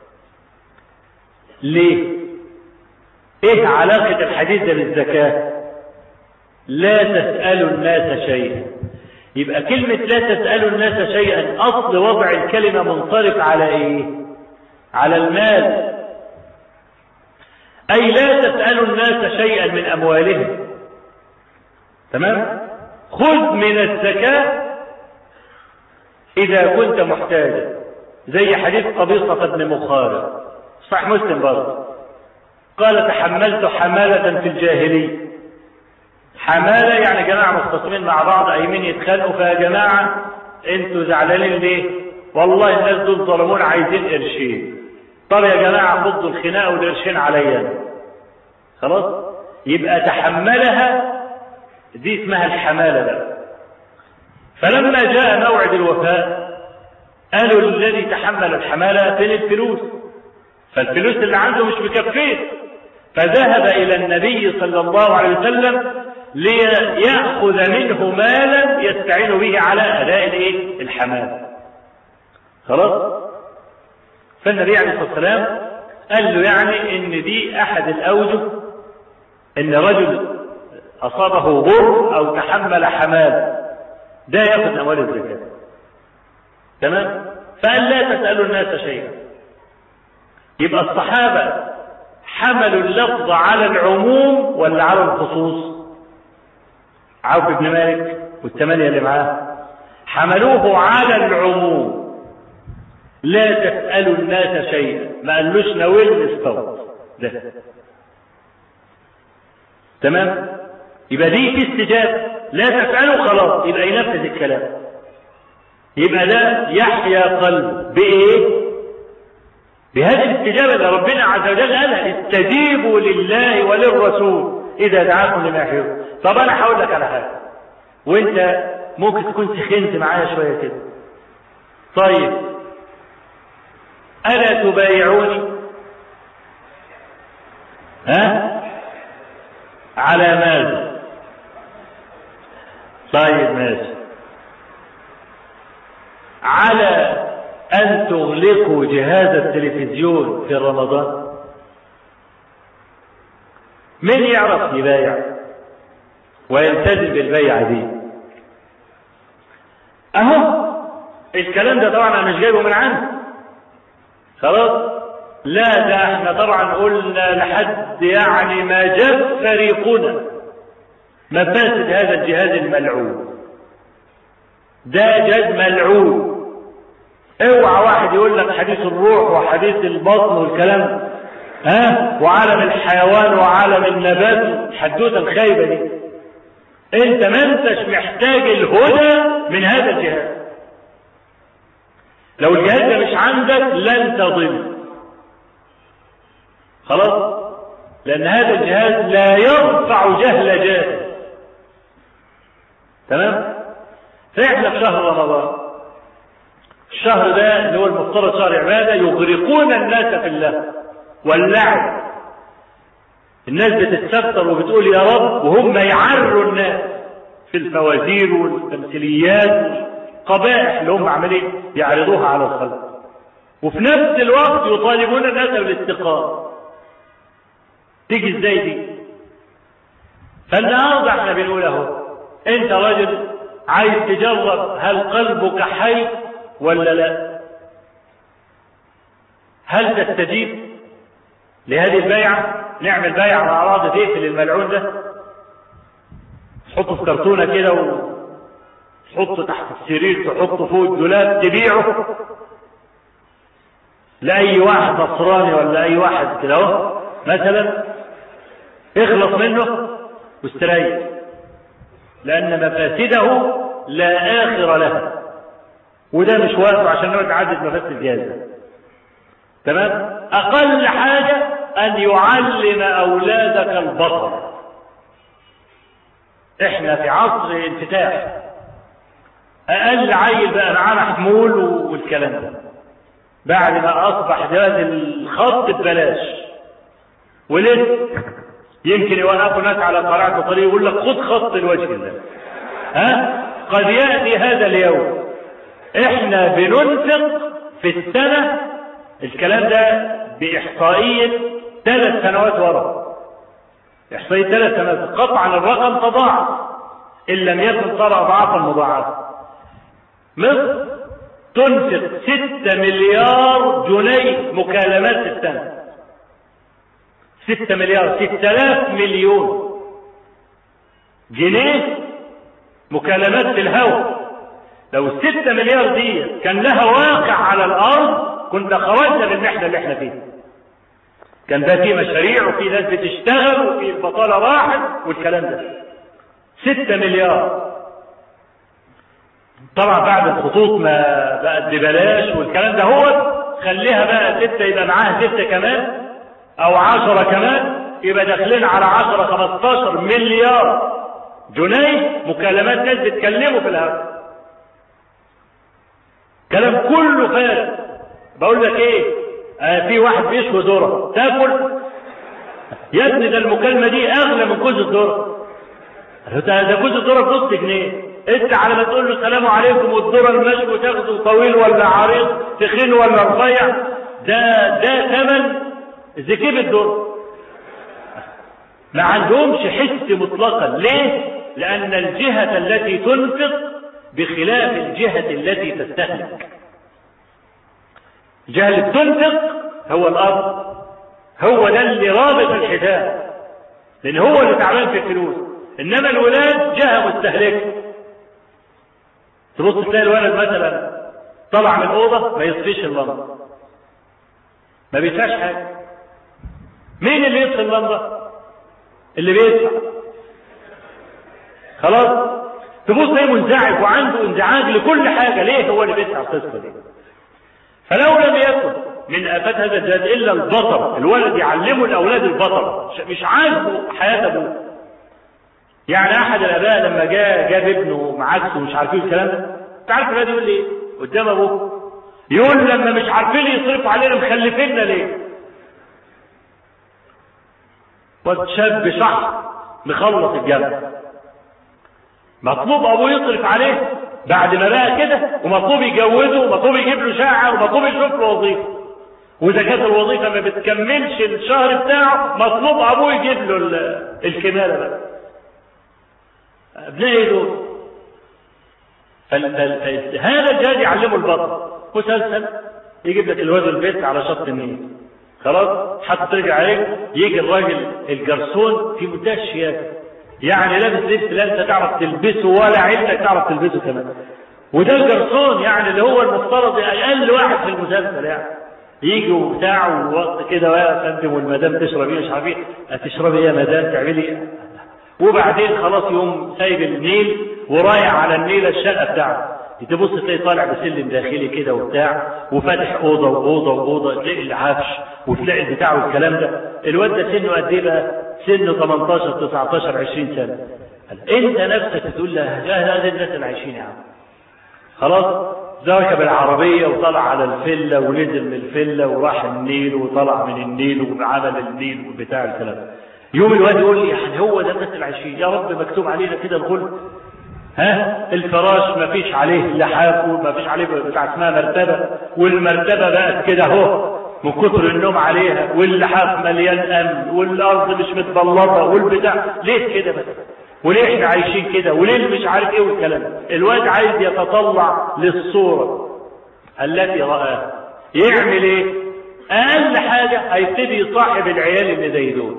B: ليه ايه علاقة الحديث ده بالزكاة لا تسألوا الناس شيئا يبقى كلمة لا تسألوا الناس شيئا أصل وضع الكلمة منصرف على ايه على المال أي لا تسألوا الناس شيئا من أموالهم تمام خذ من الزكاة إذا كنت محتاجا زي حديث قبيصة بن مخارج صح مسلم برضه قال تحملت حمالة في الجاهلية حمالة يعني جماعة مختصمين مع بعض أيمين يتخانقوا فيا جماعة انتوا زعلانين ليه والله الناس دول ظلمون عايزين قرشين طب يا جماعة خدوا الخناقة والقرشين عليا خلاص يبقى تحملها دي اسمها الحمالة بقى فلما جاء موعد الوفاء قالوا الذي تحمل الحمالة فين الفلوس فالفلوس اللي عنده مش مكفيه فذهب إلى النبي صلى الله عليه وسلم ليأخذ منه مالا يستعين به على أداء الايه؟ الحمال خلاص فالنبي عليه الصلاة والسلام قال له يعني ان دي احد الاوجه ان رجل اصابه ضر او تحمل حمال ده ياخذ اموال الزكاة تمام فقال لا تسألوا الناس شيئا يبقى الصحابة حملوا اللفظ على العموم ولا على الخصوص عوف بن مالك والثمانية اللي معاه حملوه على العموم لا تسألوا الناس شيئا ما قالوش ناول الصوت ده تمام يبقى دي في استجابة لا تسألوا خلاص يبقى ينفذ الكلام يبقى ده يحيا قلب بإيه بهذه الاستجابة اللي ربنا عز وجل قالها استجيبوا لله وللرسول إذا دعاكم لما يحيوكم طب أنا هقول لك على حاجة وأنت ممكن تكون سخنت معايا شوية كده طيب ألا تبايعوني ها على ماذا طيب ماشي على أن تغلقوا جهاز التلفزيون في رمضان من يعرف يبايع ويلتزم بالبيع دي اهو الكلام ده طبعا انا مش جايبه من عندي خلاص لا ده احنا طبعا قلنا لحد يعني ما جاب فريقنا مفاسد هذا الجهاز الملعون ده جهاز ملعون اوعى واحد يقول لك حديث الروح وحديث البطن والكلام ها وعالم الحيوان وعالم النبات الحدوته الخايبه دي انت ما انتش محتاج الهدى من هذا الجهاز لو الجهاز ده مش عندك لن تضل خلاص لان هذا الجهاز لا يرفع جهل جاهل تمام فاحنا في شهر رمضان الشهر ده اللي هو المفترض شهر عباده يغرقون الناس في الله واللعب الناس بتتستر وبتقول يا رب وهم يعروا الناس في الفوازير والتمثيليات والقبائح اللي هم عمالين يعرضوها على الخلق وفي نفس الوقت يطالبون الناس بالاستقامة تيجي ازاي دي فالنهارده احنا بنقول اهو انت راجل عايز تجرب هل قلبك حي ولا لا هل تستجيب لهذه البيعة نعمل بيعة مع بعض تقفل الملعون ده تحطه في كرتونة كده وتحطه تحت السرير تحطه فوق الدولاب تبيعه لأي واحد نصراني ولا أي واحد كده اهو مثلا اخلص منه واستريح لأن مفاسده لا آخر لها وده مش وقته عشان نقعد نعدد مفاسد الجهاز تمام أقل حاجة أن يعلم أولادك البصر احنا في عصر انفتاح أقل عيل بقى معاه محمول والكلام ده بعد ما أصبح جواز الخط ببلاش ولسه يمكن يوقفوا ناس على قراءة الطريق يقول لك خد خط الوجه الله ها قد يأتي هذا اليوم احنا بننفق في السنة الكلام ده بإحصائية ثلاث سنوات ورا إحصائية ثلاث سنوات قطعا الرقم تضاعف إن لم يكن صار أضعافا مضاعفة مصر تنفق ستة مليار جنيه مكالمات في السنة ستة مليار ستة آلاف مليون جنيه مكالمات في الهواء لو الستة مليار دي كان لها واقع على الأرض كنا خرجنا من المحنة اللي احنا فيها كان ده في مشاريع وفي ناس بتشتغل وفي البطالة راحت والكلام ده ستة مليار طبعا بعد الخطوط ما بقت ببلاش والكلام ده هو خليها بقى ستة يبقى معاها ستة كمان او عشرة كمان يبقى داخلين على عشرة خمستاشر مليار جنيه مكالمات ناس بتكلموا في الهواء كلام كله فارغ بقول لك ايه آه في واحد بيشوي ذره تاكل يا ابني ده المكالمه دي اغلى من كوز الذره ده كوز الذره بنص جنيه انت على ما تقول له السلام عليكم والذره المشوي تاخده طويل ولا عريض تخين ولا رفيع ده ده ثمن زكيب الذره ما عندهمش حس مطلقا ليه لان الجهه التي تنفق بخلاف الجهه التي تستهلك الجهه اللي بتنفق هو الارض هو ده اللي رابط الحساب لان هو اللي تعبان في الفلوس انما الولاد جهه مستهلكه تبص تلاقي الولد مثلا طلع من الاوضه ما يطفيش اللمبه ما بيدفعش حاجه مين اللي يطفي اللمبه اللي بيدفع خلاص تبص تلاقيه منزعج وعنده انزعاج لكل حاجه ليه هو اللي بيدفع القصه دي فلو لم يكن من افات هذا الجهاز الا البطر الولد يعلمه الاولاد البطر مش عاجبه حياه ابوه يعني احد الاباء لما جاء جاب ابنه معاكسه ومش عارفين الكلام ده انت عارف الولاد يقول لي ايه قدام ابوه يقول لما مش عارفين يصرفوا علينا مخلفيننا ليه واد شاب شحر مخلص الجامعه مطلوب ابوه يصرف عليه بعد ما بقى كده ومطلوب يجوزه ومطلوب يجيب له شقه ومطلوب يشوف له وظيفه واذا كانت الوظيفه ما بتكملش الشهر بتاعه مطلوب ابوه يجيب له الكماله بقى ابنائي دول هذا الجهاز يعلمه البطل مسلسل يجيب لك الواد البيت على شط النيل خلاص حتى ترجع عليك يجي الراجل الجرسون في منتهى الشياكه يعني لابس لبس لا انت تعرف تلبسه ولا عيلتك تعرف تلبسه كمان وده الجرسون يعني اللي هو المفترض اقل واحد في المسلسل يعني يجي وبتاع ووقت كده يا فندم والمدام تشرب ايه مش عارف ايه هتشربي ايه يا مدام تعملي ايه وبعدين خلاص يوم سايب النيل ورايح على النيل الشقه بتاعته تبص تلاقي طالع بسلم داخلي كده وبتاع وفاتح اوضه واوضه واوضه تلاقي العفش وتلاقي البتاع والكلام ده الواد ده سنه قد ايه بقى؟ سنه 18 19 20 سنه انت نفسك تقول له هذا الناس اللي عايشين يا عم خلاص ركب العربية وطلع على الفلة ونزل من الفلة وراح النيل وطلع من النيل وعمل النيل وبتاع الكلام يوم الواد يقول لي يعني هو ده الناس اللي عايشين يا رب مكتوب علينا كده الغل ها الفراش ما فيش عليه لحاف وما فيش عليه بتاع اسمها مرتبة والمرتبة بقت كده اهو من كتر النوم عليها واللحاف مليان امن والارض مش متبلطه والبتاع ليه كده بس وليه احنا عايشين كده وليه مش عارف ايه والكلام الواد عايز يتطلع للصورة التي رآها يعمل ايه اقل حاجة هيبتدي يصاحب العيال اللي زي دول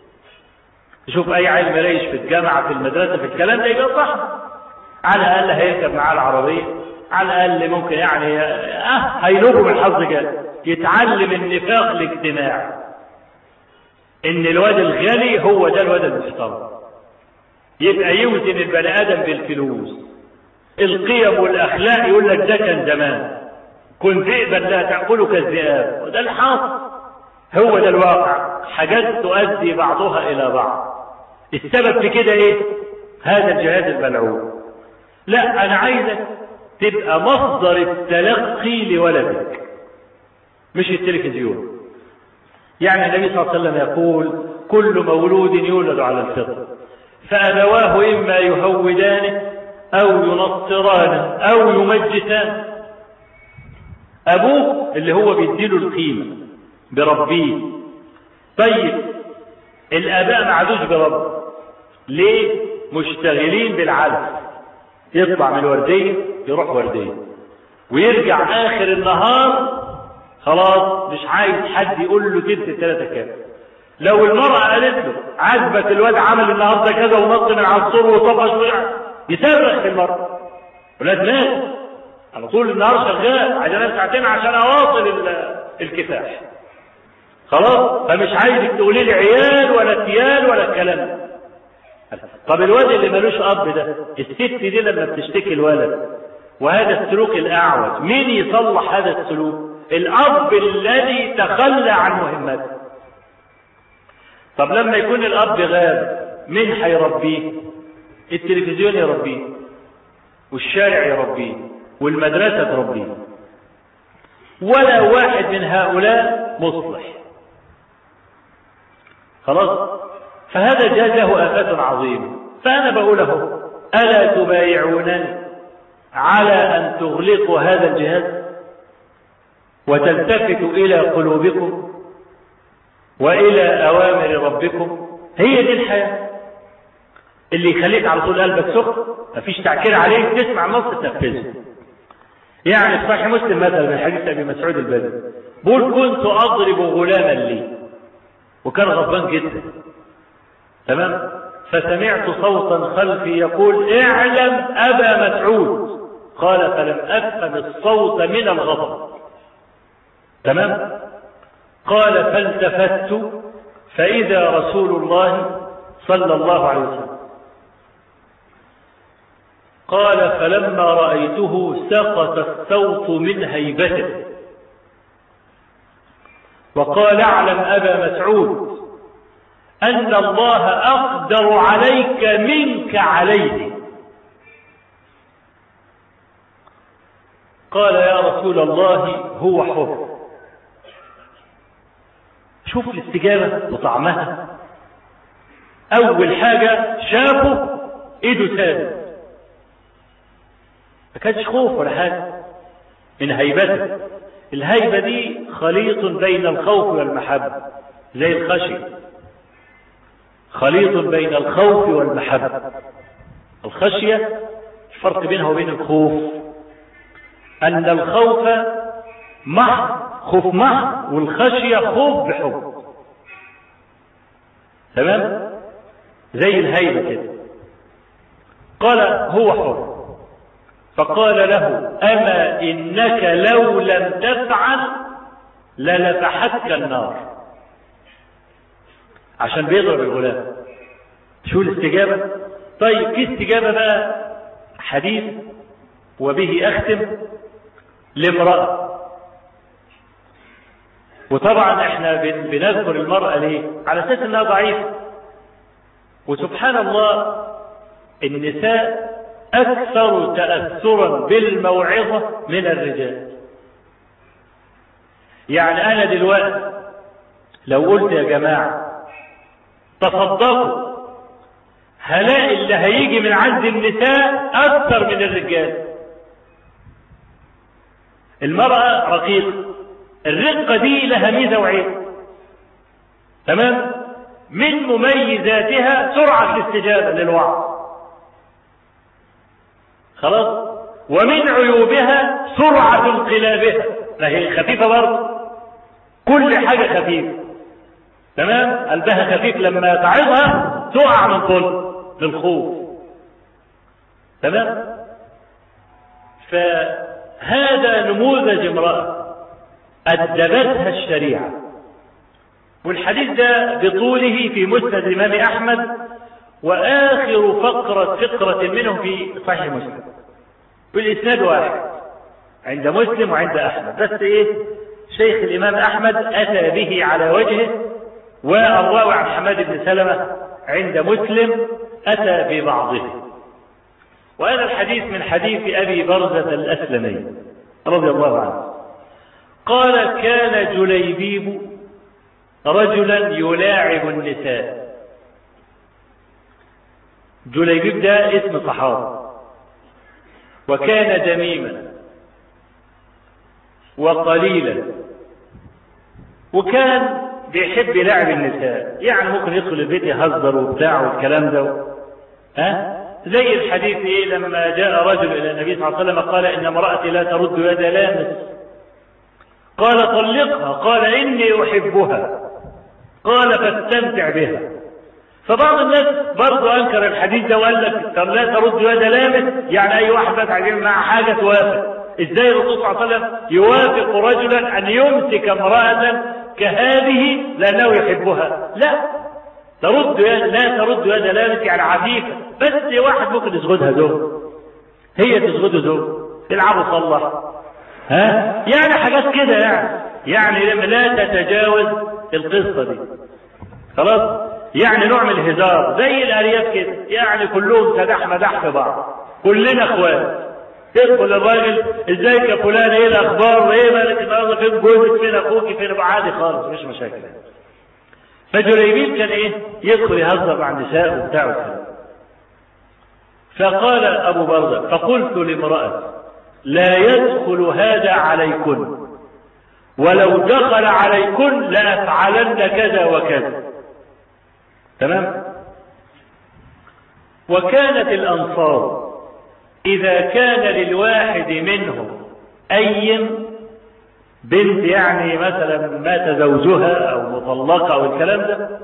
B: يشوف اي عيل مريش في الجامعة في المدرسة في الكلام ده يبقى صاحبه على الاقل هيركب معاه العربية على الاقل ممكن يعني اه هينوبه بالحظ كده يتعلم النفاق الاجتماعي ان الواد الغني هو ده الواد المحترم يبقى يوزن البني ادم بالفلوس القيم والاخلاق يقول لك ده كان زمان كن ذئبا لا تاكلك الذئاب وده الحاصل هو ده الواقع حاجات تؤدي بعضها الى بعض السبب في كده ايه هذا الجهاز الملعون لا انا عايزك تبقى مصدر التلقي لولدك مش التلفزيون يعني النبي صلى الله عليه وسلم يقول كل مولود يولد على الفطر فأبواه إما يهودانه أو ينصرانه أو يمجسانه أبوه اللي هو بيديله القيمة بربيه طيب الآباء ما عادوش برب ليه؟ مشتغلين بالعلف يطلع من الوردية يروح وردية ويرجع آخر النهار خلاص مش عايز حد يقول له تلت ثلاثة كام لو المرأة قالت له عجبك الواد عمل النهارده كذا ونط من على السور وطفش يصرخ في المرأة ولاد ناس على طول النهار شغال عايز انام ساعتين عشان اواصل الكفاح خلاص فمش عايزك تقولي لي عيال ولا تيال ولا الكلام طب الواد اللي ملوش اب ده الست دي لما بتشتكي الولد وهذا السلوك الاعوج مين يصلح هذا السلوك الاب الذي تخلى عن مهمته طب لما يكون الاب غاب مين هيربيه التلفزيون يربيه والشارع يربيه والمدرسه تربيه ولا واحد من هؤلاء مصلح خلاص فهذا الجهاز له آفات عظيمة فأنا بقول له ألا تبايعونني على أن تغلقوا هذا الجهاز وتلتفتوا إلى قلوبكم وإلى أوامر ربكم هي دي الحياة اللي يخليك على طول قلبك سخن مفيش تعكير عليك تسمع نص تنفذه يعني في صحيح مسلم مثلا من حديث ابي مسعود البدري بقول كنت اضرب غلاما لي وكان غضبان جدا تمام فسمعت صوتا خلفي يقول اعلم ابا مسعود قال فلم افهم الصوت من الغضب تمام قال فالتفت فاذا رسول الله صلى الله عليه وسلم قال فلما رأيته سقط الصوت من هيبته وقال اعلم أبا مسعود أن الله أقدر عليك منك عليه قال يا رسول الله هو حر شوف الاستجابة وطعمها أول حاجة شافه إيده ثابت ما كانش خوف ولا حاجة من هيبته الهيبة دي خليط بين الخوف والمحبة زي الخشية خليط بين الخوف والمحبة الخشية الفرق بينها وبين الخوف أن الخوف محض خوف محض والخشية خوف بحب تمام زي الهيبة كده قال هو حر فقال له أما إنك لو لم تفعل للفحتك النار عشان بيضرب الغلام شو الاستجابة طيب في استجابة بقى حديث وبه أختم لامرأة وطبعا احنا بنذكر المرأة ليه على اساس انها ضعيفة وسبحان الله النساء اكثر تأثرا بالموعظة من الرجال يعني انا دلوقتي لو قلت يا جماعة تصدقوا هلاقي اللي هيجي من عند النساء اكثر من الرجال المرأة رقيقة الرقة دي لها ميزة وعيب تمام من مميزاتها سرعة الاستجابة للوعظ خلاص ومن عيوبها سرعة انقلابها فهي خفيفة برضه كل حاجة خفيفة تمام قلبها خفيف لما تعظها تقع من طول للخوف تمام فهذا نموذج امرأة أدبتها الشريعة والحديث ده بطوله في مسند الإمام أحمد وآخر فقرة فقرة منه في صحيح مسلم والإسناد واحد عند مسلم وعند أحمد بس إيه شيخ الإمام أحمد أتى به على وجهه والراوي عن حماد بن سلمة عند مسلم أتى ببعضه وهذا الحديث من حديث أبي برزة الأسلمي رضي الله عنه قال كان جليبيب رجلا يلاعب النساء جليبيب ده اسم صحابي وكان دميما وقليلا وكان بيحب لعب النساء يعني ممكن يدخل البيت يهزر وبتاع والكلام ده ها زي الحديث ايه لما جاء رجل الى النبي صلى الله عليه وسلم قال ان امرأتي لا ترد يد لامس قال طلقها قال اني احبها قال فاستمتع بها فبعض الناس برضه انكر الحديث ده وقال لك طب لا ترد يد لامس يعني اي واحد بس عايزين مع حاجه توافق ازاي الرسول صلى الله عليه وسلم يوافق رجلا ان يمسك امراه كهذه لانه يحبها لا ترد يد لا ترد يد لامس يعني عفيفه بس واحد ممكن يسغدها زوج هي تسغده زوج تلعبوا صلح ها يعني حاجات كده يعني يعني لما لا تتجاوز القصه دي خلاص يعني نوع من الهزار زي الارياف كده يعني كلهم سداح مداح في بعض كلنا اخوات تدخل الراجل ازيك يا فلان ايه الاخبار وايه مالك النهارده فين جوزك فين اخوك فين عادي خالص مش مشاكل فجريبيل كان ايه يدخل يهزر مع النساء وبتاع وكده فقال ابو برده فقلت لامراه لا يدخل هذا عليكن ولو دخل عليكن لافعلن كذا وكذا تمام وكانت الانصار اذا كان للواحد منهم اي بنت يعني مثلا مات زوجها او مطلقه او الكلام ده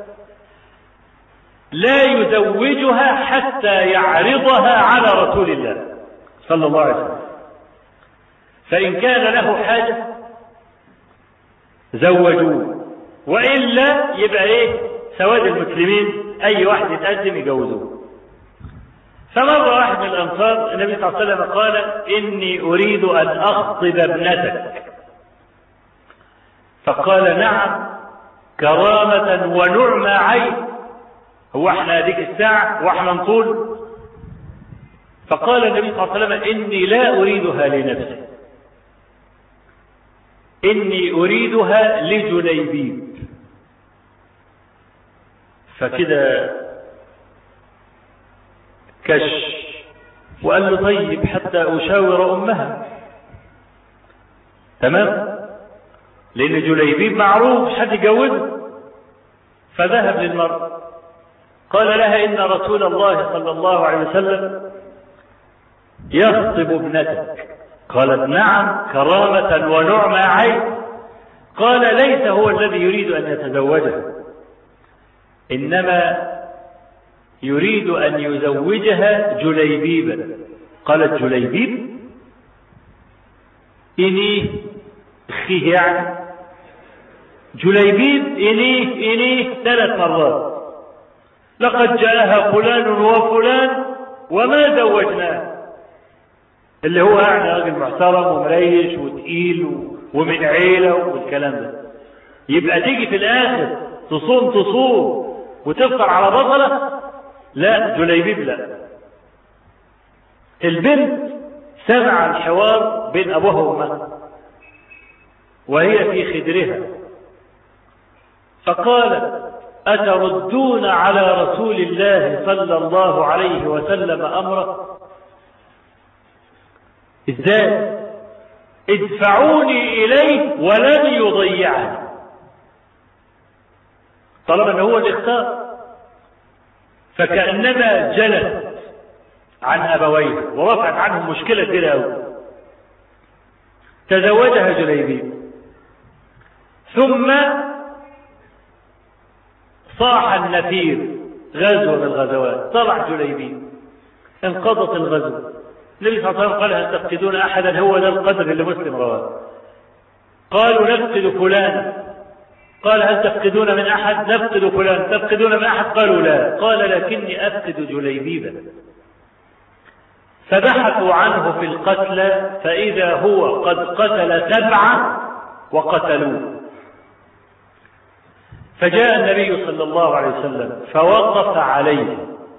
B: لا يزوجها حتى يعرضها على رسول الله صلى الله عليه وسلم فان كان له حاجه زوجوه والا يبقى ايه سواد المسلمين اي واحد يتقدم يجوزوه فمر واحد من الانصار النبي صلى الله عليه وسلم قال اني اريد ان اخطب ابنتك فقال نعم كرامة ونعمى عين هو احنا هذيك الساعة واحنا نطول فقال النبي صلى الله عليه وسلم اني لا اريدها لنفسي اني اريدها لجليبيب فكده كش وقال له طيب حتى أشاور أمها تمام لأن جليبيب معروف مش حد يجوزه فذهب للمرأة قال لها إن رسول الله صلى الله عليه وسلم يخطب ابنتك قالت نعم كرامة ونعمة عين قال ليس هو الذي يريد أن يتزوجها إنما يريد أن يزوجها جليبيبا قالت جليبيب إنيه أخيه يعني جليبيب إنيه إنيه ثلاث مرات لقد جاءها فلان وفلان وما زوجناه اللي هو يعني راجل محترم ومريش وتقيل ومن عيلة والكلام ده يبقى تيجي في الآخر تصوم تصوم وتفطر على بطلة لا جليبيب لا البنت سمع الحوار بين أبوها وأمها وهي في خدرها فقالت أتردون على رسول الله صلى الله عليه وسلم أمره ازاي ادفعوني إليه ولن يضيعني طالما ان هو اللي اختار فكأنما جلت عن أبويه ورفعت عنهم مشكلة كبيرة أوي تزوجها جليبيب ثم صاح النفير غزوة من الغزوات طلع جليبيب انقضت الغزوة النبي صلى الله عليه وسلم قال هل تفقدون أحدا هو ده القدر اللي مسلم رواه قالوا نفقد فلان قال هل تفقدون من أحد نفقد فلان تفقدون من أحد قالوا لا قال لكني أفقد جليبيبا فبحثوا عنه في القتلى فإذا هو قد قتل سبعة وقتلوه فجاء النبي صلى الله عليه وسلم فوقف عليه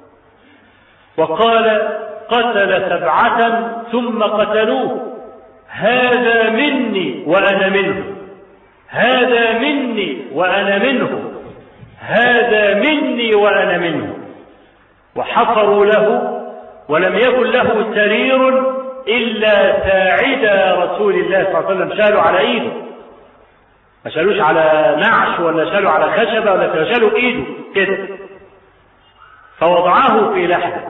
B: وقال قتل سبعة ثم قتلوه هذا مني وأنا منه هذا مني وأنا منه هذا مني وأنا منه وحفروا له ولم يكن له سرير إلا ساعد رسول الله صلى الله عليه وسلم شالوا على إيده ما شالوش على نعش ولا شالوا على خشبة ولا شالوا إيده كده فوضعه في لحده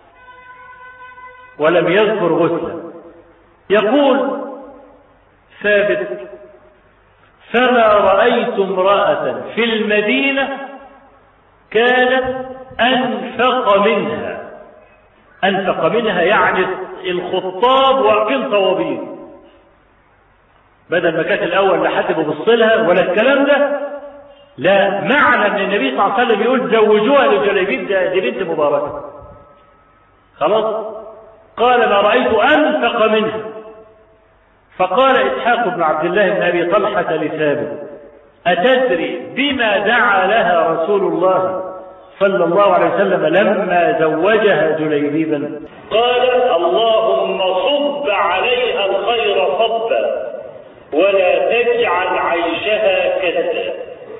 B: ولم يذكر غسلا يقول ثابت فما رأيت امرأة في المدينة كانت أنفق منها أنفق منها يعني الخطاب واقفين طوابين بدل ما كانت الأول لا حد بيبص لها ولا الكلام ده لا معنى ان النبي صلى الله عليه وسلم يقول زوجوها لجليبيب ده دي بنت مباركة خلاص قال ما رأيت أنفق منها فقال إسحاق بن عبد الله بن أبي طلحة لثابت أتدري بما دعا لها رسول الله صلى الله عليه وسلم لما زوجها جليبيبا قال اللهم صب عليها الخير صبا ولا تجعل عيشها كدا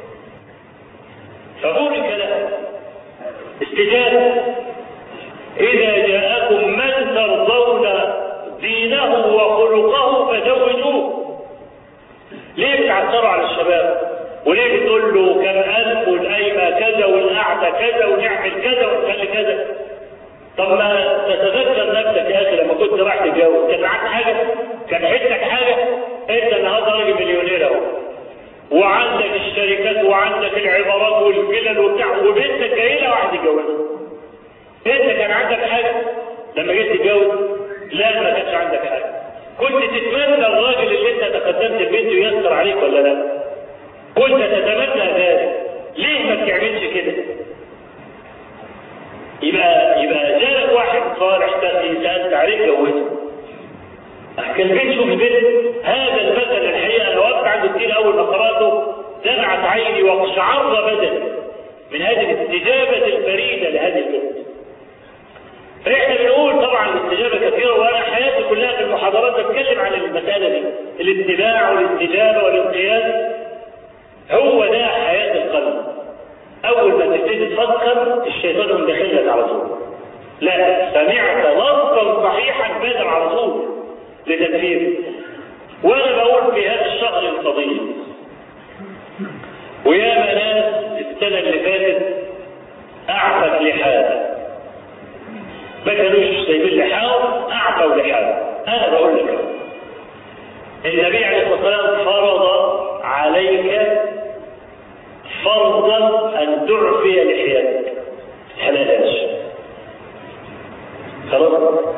B: فبورك لها استجابة إذا جاءكم من ترضون دينه وخلقه فزوجوه ليه بتعثروا على الشباب وليه بتقول له كم ألف والقايمة كذا والقعدة كذا ونعمل كذا ونخلي كذا طب ما تتذكر نفسك يا أخي لما كنت رايح تتجوز كان معاك حاجة كان عندك حاجة أنت النهارده راجل مليونير أهو وعندك الشركات وعندك العبارات والفلل وبتاع وبنتك جايه لها واحد يتجوزها انت كان عندك حاجه لما جيت تتجوز لا ما كانش عندك حاجه كنت تتمنى الراجل اللي انت تقدمت لبنته ييسر عليك ولا لا كنت تتمنى ذلك ليه ما بتعملش كده يبقى يبقى جالك واحد صالح تقي سالت عليه جوزه احكي البيت شوف البيت هذا المثل الحقيقه انا وقفت عنده كتير اول ما قراته دمعت عيني واقشعر بدني من هذه الاستجابه الفريده لهذه البنت فاحنا بنقول طبعا الاستجابه كثيره وانا حياتي كلها في المحاضرات بتكلم عن المساله دي الاتباع والاستجابه والانقياد هو ده حياه القلب اول ما تبتدي تفكر الشيطان يقوم داخل لك على طول لا سمعت لفظا صحيحا بادر على طول لتنفيذه وانا بقول في هذا الشهر الفضيل ويا ناس السنه اللي فاتت اعفت لحاها ما كانوش سايبين لحاهم اعفوا لحاهم انا بقول لك النبي عليه الصلاه والسلام فرض عليك فرضا ان تعفي لحيتك حلالات خلاص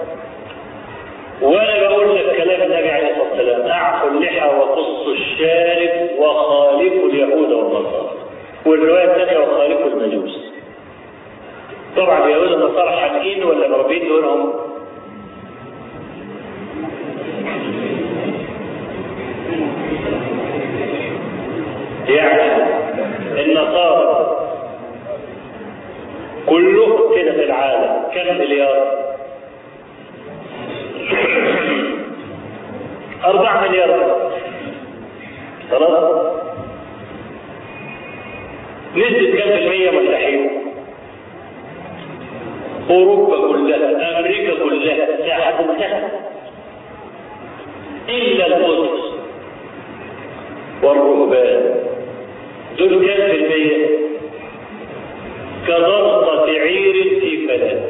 B: وانا بقول لك كلام النبي عليه الصلاه والسلام اعفوا اللحى وقصوا الشارب وخالفوا اليهود والنصارى والروايه الثانيه وخالفوا المجوس طبعا اليهود والنصارى حاكين ولا مربين دونهم يعني النصارى كله كده في العالم كم مليار أربع مليار خلاص نسبة كم في المية ملتحين أوروبا كلها أمريكا كلها ساحة منتهى إلا القدس والرهبان دول كم في المية كضغطة عير في فلاة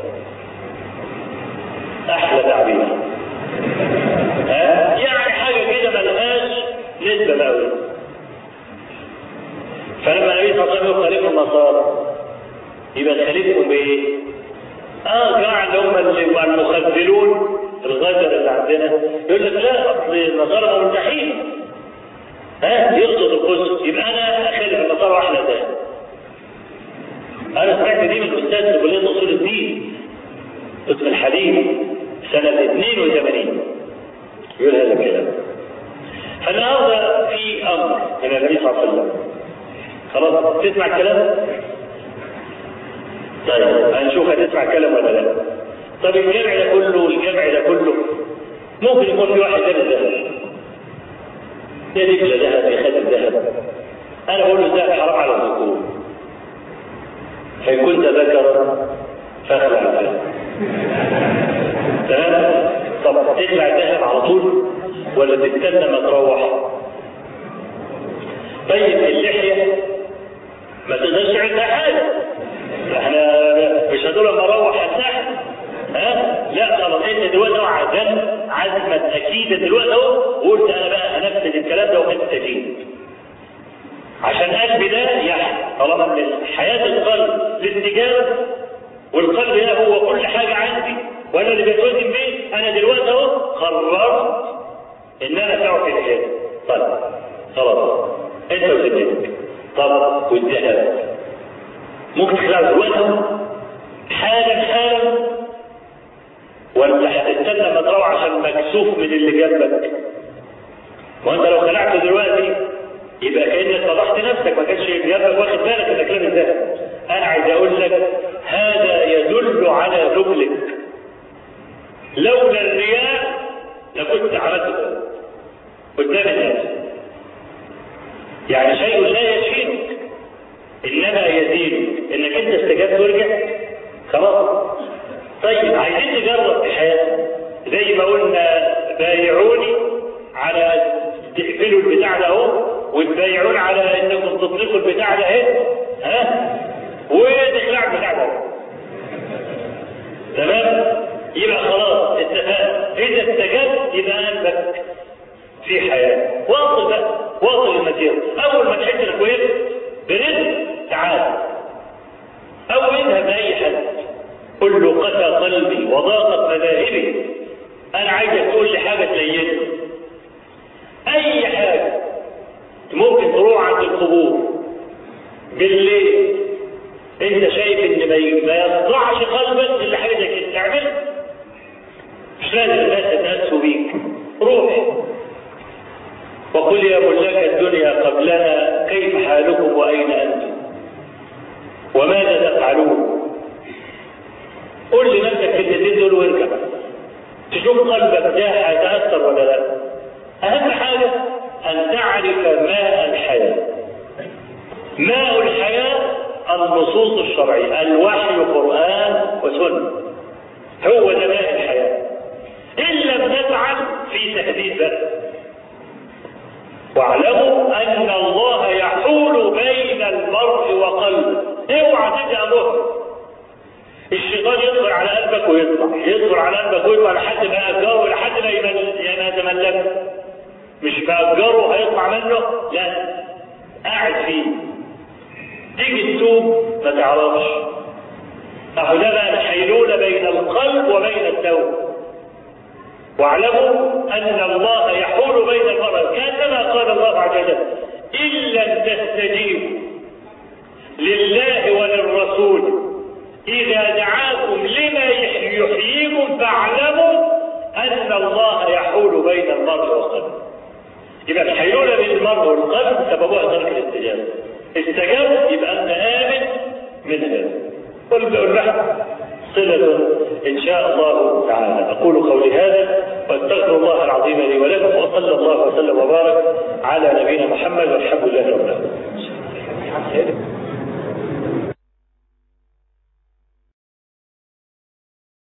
B: أحلى تعبير ها؟ يعني حاجة كده ملهاش نسبة بقى فلما النبي صلى الله عليه وسلم خليفة النصارى يبقى خليفهم بايه؟ اه جماعة اللي هم اللي المخذلون الغدر اللي عندنا يقول لك لا اصل النصارى مرتاحين ها يقصد القدس يبقى انا اخلف النصارى واحدة تاني انا سمعت دي من استاذ في كليه اصول الدين قسم الحديث سنه 82 يقول هذا الكلام فالنهارده في امر من النبي صلى الله عليه وسلم خلاص تسمع الكلام طيب هنشوف هتسمع الكلام ولا لا طب الجمع ده كله والجمع ده كله ممكن يكون في واحد لابس ذهب يا رجل ذهب يا خاتم ذهب انا بقول له الذهب حرام على الذكور فإن كنت ذكرا فاخلع الذهب تمام طب تخلع الذهب على طول ولا تستنى ما تروح طيب اللحية ما تقدرش عندها حاجة احنا مش هدول لما اروح هساح ها لا خلاص انت دلوقتي اهو عزم عزمة اكيدة دلوقتي اهو وقلت انا بقى هنفذ الكلام ده وهستجيب عشان قلبي ده يحيى طالما من حياة القلب الاستجابة والقلب ده هو كل حاجة عندي وانا اللي بتوزن بيه انا دلوقتي اهو قررت ان انا اسعى في الحياة طيب خلاص انت وسنتك طب والذهب ممكن تخلع دلوقتي اهو حالا حالا ولا هتستنى ما تروح عشان مكسوف من اللي جنبك وانت لو خلعته دلوقتي يبقى كانك فضحت نفسك ما كانش جنبك واخد بالك انك لابس ذهب انا عايز اقول لك هذا يدل على ذبلك لولا الرياء لكنت عملته قدام الناس يعني شيء لا يشفيك انما يزيدك انك انت استجبت ورجعت خلاص طيب عايزين نجرب في حياتنا زي ما قلنا بايعوني على تقفلوا البتاع ده اهو وتبايعون على انكم تطلقوا البتاع ده اهي ها وتخلعوا البتاع ده تمام يبقى خلاص اتفقنا اذا استجبت يبقى قلبك في حياه واصل بقى واصل المسيره اول ما تحس انك وقفت برزق تعال او اذهب لاي حد قل له قسى قلبي وضاقت مذاهبي انا عايزك تقول لي حاجه تليني اي حاجه ممكن تروح عند القبور بالليل انت شايف ان ما يصدعش قلبك الا حاجه زي كده تعمل مش لازم الناس يتاسوا بيك روح وقل يا ملاك الدنيا قبلنا كيف حالكم واين انتم وماذا تفعلون قل لنفسك الكلمتين دول وارجع تشوف قلبك ده هيتاثر ولا لا اهم حاجه ان تعرف ماء الحياه ماء الحياه النصوص الشرعيه الوحي قران وسنه هو ده ماء الحياة إن لم نفعل في تهديد بقى واعلموا أن الله يحول بين المرء وقلبه اوعى تدي ظهر الشيطان يدخل على قلبك ويطلع يدخل على قلبك ويطلع لحد ما أجره لحد ما يتملك مش بأجره هيطلع منه لا قاعد فيه تيجي تتوب ما تعرفش أهو ده بقى الحيلولة بين القلب وبين التوبة واعلموا أن الله يحول بين المرء كما قال الله عز وجل إن لم تستجيبوا لله وللرسول إذا دعاكم لما يحييكم فاعلموا أن الله يحول بين المرء وقلبه يبقى الحيلولة بين المرء والقلب سببها ترك الاستجابة استجاب يبقى أنت آمن من هذا واللحم صلة إن شاء الله تعالى أقول قولي هذا واستغفر الله العظيم لي ولكم وصلى الله وسلم وبارك على نبينا محمد والحمد لله رب العالمين